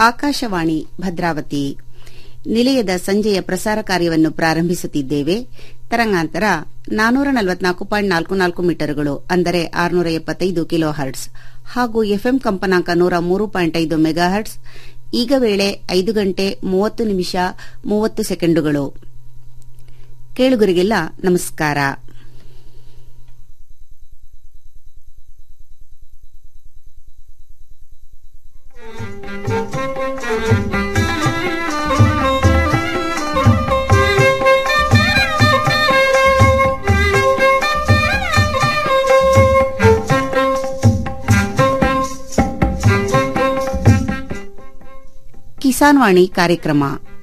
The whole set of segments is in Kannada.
ಆಕಾಶವಾಣಿ ಭದ್ರಾವತಿ ನಿಲಯದ ಸಂಜೆಯ ಪ್ರಸಾರ ಕಾರ್ಯವನ್ನು ಪ್ರಾರಂಭಿಸುತ್ತಿದ್ದೇವೆ ತರಂಗಾಂತರ ನಾನೂರ ನಲವತ್ನಾಲ್ಕು ಪಾಯಿಂಟ್ ನಾಲ್ಕು ನಾಲ್ಕು ಮೀಟರ್ಗಳು ಅಂದರೆ ಆರುನೂರ ಎಪ್ಪತ್ತೈದು ಕಿಲೋ ಹರ್ಟ್ಸ್ ಹಾಗೂ ಎಫ್ಎಂ ಕಂಪನಾಂಕ ನೂರ ಮೂರು ಪಾಯಿಂಟ್ ಐದು ಮೆಗಾಹರ್ಟ್ಸ್ ಈಗ ವೇಳೆ ಐದು ಗಂಟೆ ಮೂವತ್ತು ನಿಮಿಷ ಮೂವತ್ತು ಸೆಕೆಂಡುಗಳು ಕೇಳುಗರಿಗೆಲ್ಲ ನಮಸ್ಕಾರ ಕಿಸಾನ್ ವಾಣಿ ಕಾರ್ಯಕ್ರಮ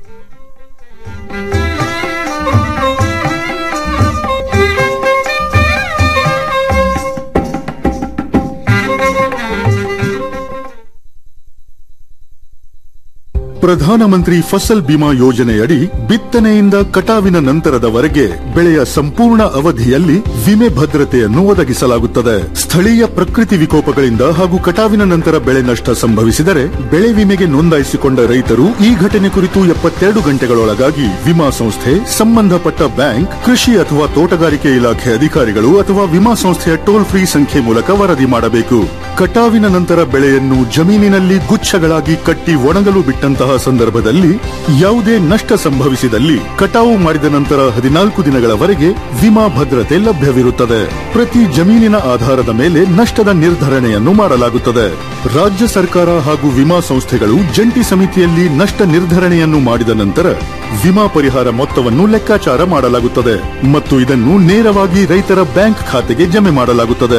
ಪ್ರಧಾನಮಂತ್ರಿ ಫಸಲ್ ಬಿಮಾ ಯೋಜನೆಯಡಿ ಬಿತ್ತನೆಯಿಂದ ಕಟಾವಿನ ನಂತರದವರೆಗೆ ಬೆಳೆಯ ಸಂಪೂರ್ಣ ಅವಧಿಯಲ್ಲಿ ವಿಮೆ ಭದ್ರತೆಯನ್ನು ಒದಗಿಸಲಾಗುತ್ತದೆ ಸ್ಥಳೀಯ ಪ್ರಕೃತಿ ವಿಕೋಪಗಳಿಂದ ಹಾಗೂ ಕಟಾವಿನ ನಂತರ ಬೆಳೆ ನಷ್ಟ ಸಂಭವಿಸಿದರೆ ಬೆಳೆ ವಿಮೆಗೆ ನೋಂದಾಯಿಸಿಕೊಂಡ ರೈತರು ಈ ಘಟನೆ ಕುರಿತು ಎಪ್ಪತ್ತೆರಡು ಗಂಟೆಗಳೊಳಗಾಗಿ ವಿಮಾ ಸಂಸ್ಥೆ ಸಂಬಂಧಪಟ್ಟ ಬ್ಯಾಂಕ್ ಕೃಷಿ ಅಥವಾ ತೋಟಗಾರಿಕೆ ಇಲಾಖೆ ಅಧಿಕಾರಿಗಳು ಅಥವಾ ವಿಮಾ ಸಂಸ್ಥೆಯ ಟೋಲ್ ಫ್ರೀ ಸಂಖ್ಯೆ ಮೂಲಕ ವರದಿ ಮಾಡಬೇಕು ಕಟಾವಿನ ನಂತರ ಬೆಳೆಯನ್ನು ಜಮೀನಿನಲ್ಲಿ ಗುಚ್ಛಗಳಾಗಿ ಕಟ್ಟಿ ಒಣಗಲು ಬಿಟ್ಟಂತಹ ಸಂದರ್ಭದಲ್ಲಿ ಯಾವುದೇ ನಷ್ಟ ಸಂಭವಿಸಿದಲ್ಲಿ ಕಟಾವು ಮಾಡಿದ ನಂತರ ಹದಿನಾಲ್ಕು ದಿನಗಳವರೆಗೆ ವಿಮಾ ಭದ್ರತೆ ಲಭ್ಯವಿರುತ್ತದೆ ಪ್ರತಿ ಜಮೀನಿನ ಆಧಾರದ ಮೇಲೆ ನಷ್ಟದ ನಿರ್ಧರಣೆಯನ್ನು ಮಾಡಲಾಗುತ್ತದೆ ರಾಜ್ಯ ಸರ್ಕಾರ ಹಾಗೂ ವಿಮಾ ಸಂಸ್ಥೆಗಳು ಜಂಟಿ ಸಮಿತಿಯಲ್ಲಿ ನಷ್ಟ ನಿರ್ಧರಣೆಯನ್ನು ಮಾಡಿದ ನಂತರ ವಿಮಾ ಪರಿಹಾರ ಮೊತ್ತವನ್ನು ಲೆಕ್ಕಾಚಾರ ಮಾಡಲಾಗುತ್ತದೆ ಮತ್ತು ಇದನ್ನು ನೇರವಾಗಿ ರೈತರ ಬ್ಯಾಂಕ್ ಖಾತೆಗೆ ಜಮೆ ಮಾಡಲಾಗುತ್ತದೆ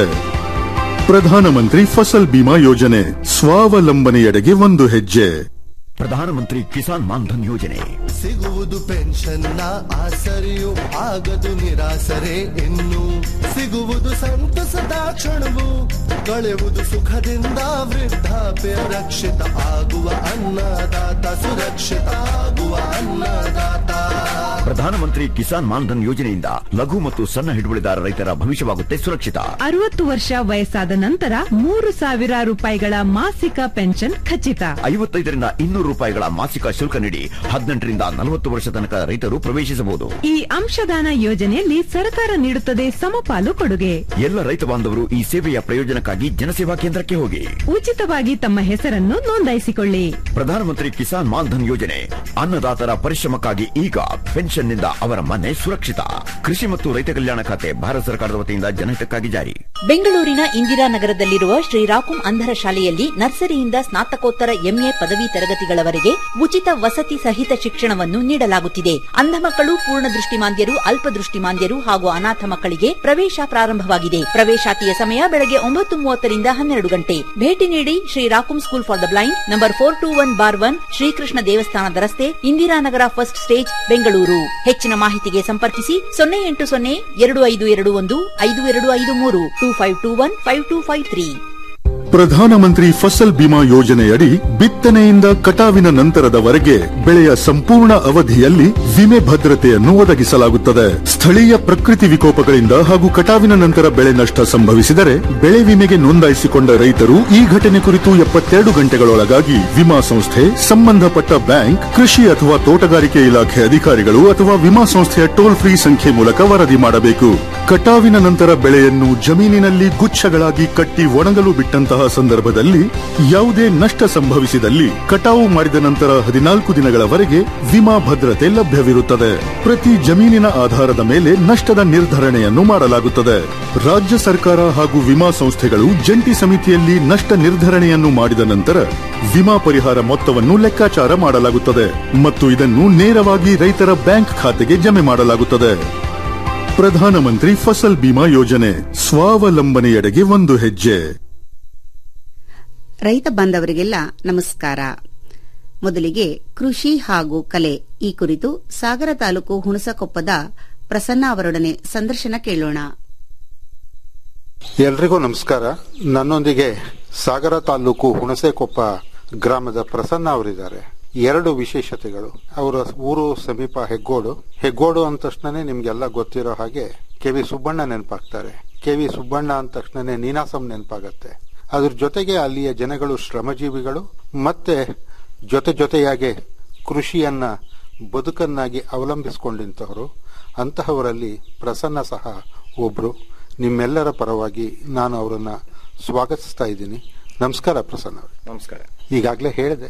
ಪ್ರಧಾನಮಂತ್ರಿ ಫಸಲ್ ಬಿಮಾ ಯೋಜನೆ ಸ್ವಾವಲಂಬನೆಯೆಡೆಗೆ ಒಂದು ಹೆಜ್ಜೆ ಪ್ರಧಾನಮಂತ್ರಿ ಕಿಸಾನ್ ಮಾನ್ಧನ್ ಯೋಜನೆ ಸಿಗುವುದು ಪೆನ್ಷನ್ನ ಆಸರೆಯು ಆಗದು ನಿರಾಸರೆ ಇನ್ನು ಸಿಗುವುದು ಸಂತಸದ ಕ್ಷಣವು ಕಳೆಯುವುದು ಸುಖದಿಂದ ವೃದ್ಧಾಪ್ಯ ರಕ್ಷಿತ ಆಗುವ ಅನ್ನದಾತ ಸುರಕ್ಷಿತ ಆಗುವ ಅನ್ನದಾತ ಪ್ರಧಾನಮಂತ್ರಿ ಕಿಸಾನ್ ಮಾನ್ಧನ್ ಯೋಜನೆಯಿಂದ ಲಘು ಮತ್ತು ಸಣ್ಣ ಹಿಡುವಳಿದಾರ ರೈತರ ಭವಿಷ್ಯವಾಗುತ್ತೆ ಸುರಕ್ಷಿತ ಅರವತ್ತು ವರ್ಷ ವಯಸ್ಸಾದ ನಂತರ ಮೂರು ಸಾವಿರ ರೂಪಾಯಿಗಳ ಮಾಸಿಕ ಪೆನ್ಷನ್ ಖಚಿತ ಐವತ್ತೈದರಿಂದ ಇನ್ನೂರು ರೂಪಾಯಿಗಳ ಮಾಸಿಕ ಶುಲ್ಕ ನೀಡಿ ಹದಿನೆಂಟರಿಂದ ನಲವತ್ತು ವರ್ಷ ತನಕ ರೈತರು ಪ್ರವೇಶಿಸಬಹುದು ಈ ಅಂಶದಾನ ಯೋಜನೆಯಲ್ಲಿ ಸರ್ಕಾರ ನೀಡುತ್ತದೆ ಸಮಪಾಲು ಕೊಡುಗೆ ಎಲ್ಲ ರೈತ ಬಾಂಧವರು ಈ ಸೇವೆಯ ಪ್ರಯೋಜನಕ್ಕಾಗಿ ಜನಸೇವಾ ಕೇಂದ್ರಕ್ಕೆ ಹೋಗಿ ಉಚಿತವಾಗಿ ತಮ್ಮ ಹೆಸರನ್ನು ನೋಂದಾಯಿಸಿಕೊಳ್ಳಿ ಪ್ರಧಾನಮಂತ್ರಿ ಕಿಸಾನ್ ಮಾನ್ಧನ್ ಯೋಜನೆ ಅನ್ನದಾತರ ಪರಿಶ್ರಮಕ್ಕಾಗಿ ಈಗ ಪೆನ್ಷನ್ನಿಂದ ಅವರ ಮನೆ ಸುರಕ್ಷಿತ ಕೃಷಿ ಮತ್ತು ರೈತ ಕಲ್ಯಾಣ ಖಾತೆ ಭಾರತ ಸರ್ಕಾರದ ವತಿಯಿಂದ ಜನಹಿತಕ್ಕಾಗಿ ಜಾರಿ ಬೆಂಗಳೂರಿನ ಇಂದಿರಾನಗರದಲ್ಲಿರುವ ಶ್ರೀರಾಕುಂ ಅಂಧರ ಶಾಲೆಯಲ್ಲಿ ನರ್ಸರಿಯಿಂದ ಸ್ನಾತಕೋತ್ತರ ಎಂಎ ಪದವಿ ತರಗತಿಗಳವರೆಗೆ ಉಚಿತ ವಸತಿ ಸಹಿತ ಶಿಕ್ಷಣವನ್ನು ನೀಡಲಾಗುತ್ತಿದೆ ಅಂಧ ಮಕ್ಕಳು ಪೂರ್ಣ ದೃಷ್ಟಿಮಾಂದ್ಯರು ಅಲ್ಪದೃಷ್ಟಿಮಾಂದ್ಯರು ಹಾಗೂ ಅನಾಥ ಮಕ್ಕಳಿಗೆ ಪ್ರವೇಶ ಪ್ರಾರಂಭವಾಗಿದೆ ಪ್ರವೇಶಾತಿಯ ಸಮಯ ಬೆಳಗ್ಗೆ ಒಂಬತ್ತು ಮೂವತ್ತರಿಂದ ಹನ್ನೆರಡು ಗಂಟೆ ಭೇಟಿ ನೀಡಿ ಶ್ರೀರಾಕುಂ school for the blind number four two one bar one Shrikrishna ದೇವಸ್ಥಾನದ ರಸ್ತೆ ಇಂದಿರಾನಗರ ಫಸ್ಟ್ ಸ್ಟೇಜ್ ಬೆಂಗಳೂರು ಹೆಚ್ಚಿನ ಮಾಹಿತಿಗೆ ಸಂಪರ್ಕಿಸಿ ಸೊನ್ನೆ ಎಂಟು ಸೊನ್ನೆ ಎರಡು ಐದು ಎರಡು ಒಂದು ಐದು ಎರಡು ಐದು ಮೂರು two five two one five two five three Pradhanmantri Fasal Bima ಯೋಜನೆಯಡಿ ಬಿತ್ತನೆಯಿಂದ ಕಟಾವಿನ ನಂತರದವರೆಗೆ ಬೆಳೆಯ ಸಂಪೂರ್ಣ ಅವಧಿಯಲ್ಲಿ ವಿಮೆ ಭದ್ರತೆಯನ್ನು ಒದಗಿಸಲಾಗುತ್ತದೆ ಸ್ಥಳೀಯ ಪ್ರಕೃತಿ ವಿಕೋಪಗಳಿಂದ ಹಾಗೂ ಕಟಾವಿನ ನಂತರ ಬೆಳೆ ನಷ್ಟ ಸಂಭವಿಸಿದರೆ ಬೆಳೆ ವಿಮೆಗೆ ನೋಂದಾಯಿಸಿಕೊಂಡ ರೈತರು ಈ ಘಟನೆ ಕುರಿತು ಎಪ್ಪತ್ತೆರಡು ಗಂಟೆಗಳೊಳಗಾಗಿ ವಿಮಾ ಸಂಸ್ಥೆ ಸಂಬಂಧಪಟ್ಟ ಬ್ಯಾಂಕ್ ಕೃಷಿ ಅಥವಾ ತೋಟಗಾರಿಕೆ ಇಲಾಖೆ ಅಧಿಕಾರಿಗಳು ಅಥವಾ ವಿಮಾ ಸಂಸ್ಥೆಯ ಟೋಲ್ ಫ್ರೀ ಸಂಖ್ಯೆ ಮೂಲಕ ವರದಿ ಮಾಡಬೇಕು ಕಟಾವಿನ ನಂತರ ಬೆಳೆಯನ್ನು ಜಮೀನಿನಲ್ಲಿ ಗುಚ್ಛಗಳಾಗಿ ಕಟ್ಟಿ ಒಣಗಲು ಬಿಟ್ಟಂತಹ ಸಂದರ್ಭದಲ್ಲಿ ಯಾವುದೇ ನಷ್ಟ ಸಂಭವಿಸಿದಲ್ಲಿ ಕಟಾವು ಮಾಡಿದ ನಂತರ ಹದಿನಾಲ್ಕು ದಿನಗಳವರೆಗೆ ವಿಮಾ ಭದ್ರತೆ ಲಭ್ಯವಿರುತ್ತದೆ ಪ್ರತಿ ಜಮೀನಿನ ಆಧಾರದ ಮೇಲೆ ನಷ್ಟದ ನಿರ್ಧರಣೆಯನ್ನು ಮಾಡಲಾಗುತ್ತದೆ ರಾಜ್ಯ ಸರ್ಕಾರ ಹಾಗೂ ವಿಮಾ ಸಂಸ್ಥೆಗಳು ಜಂಟಿ ಸಮಿತಿಯಲ್ಲಿ ನಷ್ಟ ನಿರ್ಧರಣೆಯನ್ನು ಮಾಡಿದ ನಂತರ ವಿಮಾ ಪರಿಹಾರ ಮೊತ್ತವನ್ನು ಲೆಕ್ಕಾಚಾರ ಮಾಡಲಾಗುತ್ತದೆ ಮತ್ತು ಇದನ್ನು ನೇರವಾಗಿ ರೈತರ ಬ್ಯಾಂಕ್ ಖಾತೆಗೆ ಜಮೆ ಮಾಡಲಾಗುತ್ತದೆ ಪ್ರಧಾನಮಂತ್ರಿ ಫಸಲ್ ಬಿಮಾ ಯೋಜನೆ ಸ್ವಾವಲಂಬನೆಯೆಡೆಗೆ ಒಂದು ಹೆಜ್ಜೆ ರೈತ ಬಾಂಧವರಿಗೆಲ್ಲ ನಮಸ್ಕಾರ ಮೊದಲಿಗೆ ಕೃಷಿ ಹಾಗೂ ಕಲೆ ಈ ಕುರಿತು ಸಾಗರ ತಾಲೂಕು ಹುಣಸಕೊಪ್ಪದ ಪ್ರಸನ್ನ ಅವರೊಡನೆ ಸಂದರ್ಶನ ಕೇಳೋಣ ಎಲ್ರಿಗೂ ನಮಸ್ಕಾರ ನನ್ನೊಂದಿಗೆ ಸಾಗರ ತಾಲೂಕು ಹುಣಸೆಕೊಪ್ಪ ಗ್ರಾಮದ ಪ್ರಸನ್ನ ಅವರಿದ್ದಾರೆ ಎರಡು ವಿಶೇಷತೆಗಳು ಅವರ ಊರು ಸಮೀಪ ಹೆಗ್ಗೋಡು ಹೆಗ್ಗೋಡು ಅಂದ ತಕ್ಷಣನೇ ನಿಮ್ಗೆಲ್ಲ ಗೊತ್ತಿರೋ ಹಾಗೆ ಕೆ ವಿ ಸುಬ್ಬಣ್ಣ ನೆನಪಾಗ್ತಾರೆ ಕೆ ವಿ ಸುಬ್ಬಣ್ಣ ಅಂದ ತಕ್ಷಣನೇ ನೀನಾಸಂ ನೆನಪಾಗತ್ತೆ ಅದ್ರ ಜೊತೆಗೆ ಅಲ್ಲಿಯ ಜನಗಳು ಶ್ರಮಜೀವಿಗಳು ಮತ್ತೆ ಜೊತೆ ಜೊತೆಯಾಗಿ ಕೃಷಿಯನ್ನ ಬದುಕನ್ನಾಗಿ ಅವಲಂಬಿಸಿಕೊಂಡಿಂತವರು ಅಂತಹವರಲ್ಲಿ ಪ್ರಸನ್ನ ಸಹ ಒಬ್ರು ನಿಮ್ಮೆಲ್ಲರ ಪರವಾಗಿ ನಾನು ಅವರನ್ನ ಸ್ವಾಗತಿಸ್ತಾ ಇದ್ದೀನಿ ನಮಸ್ಕಾರ ಪ್ರಸನ್ನ ಅವರೇ ನಮಸ್ಕಾರ ಈಗಾಗಲೇ ಹೇಳಿದೆ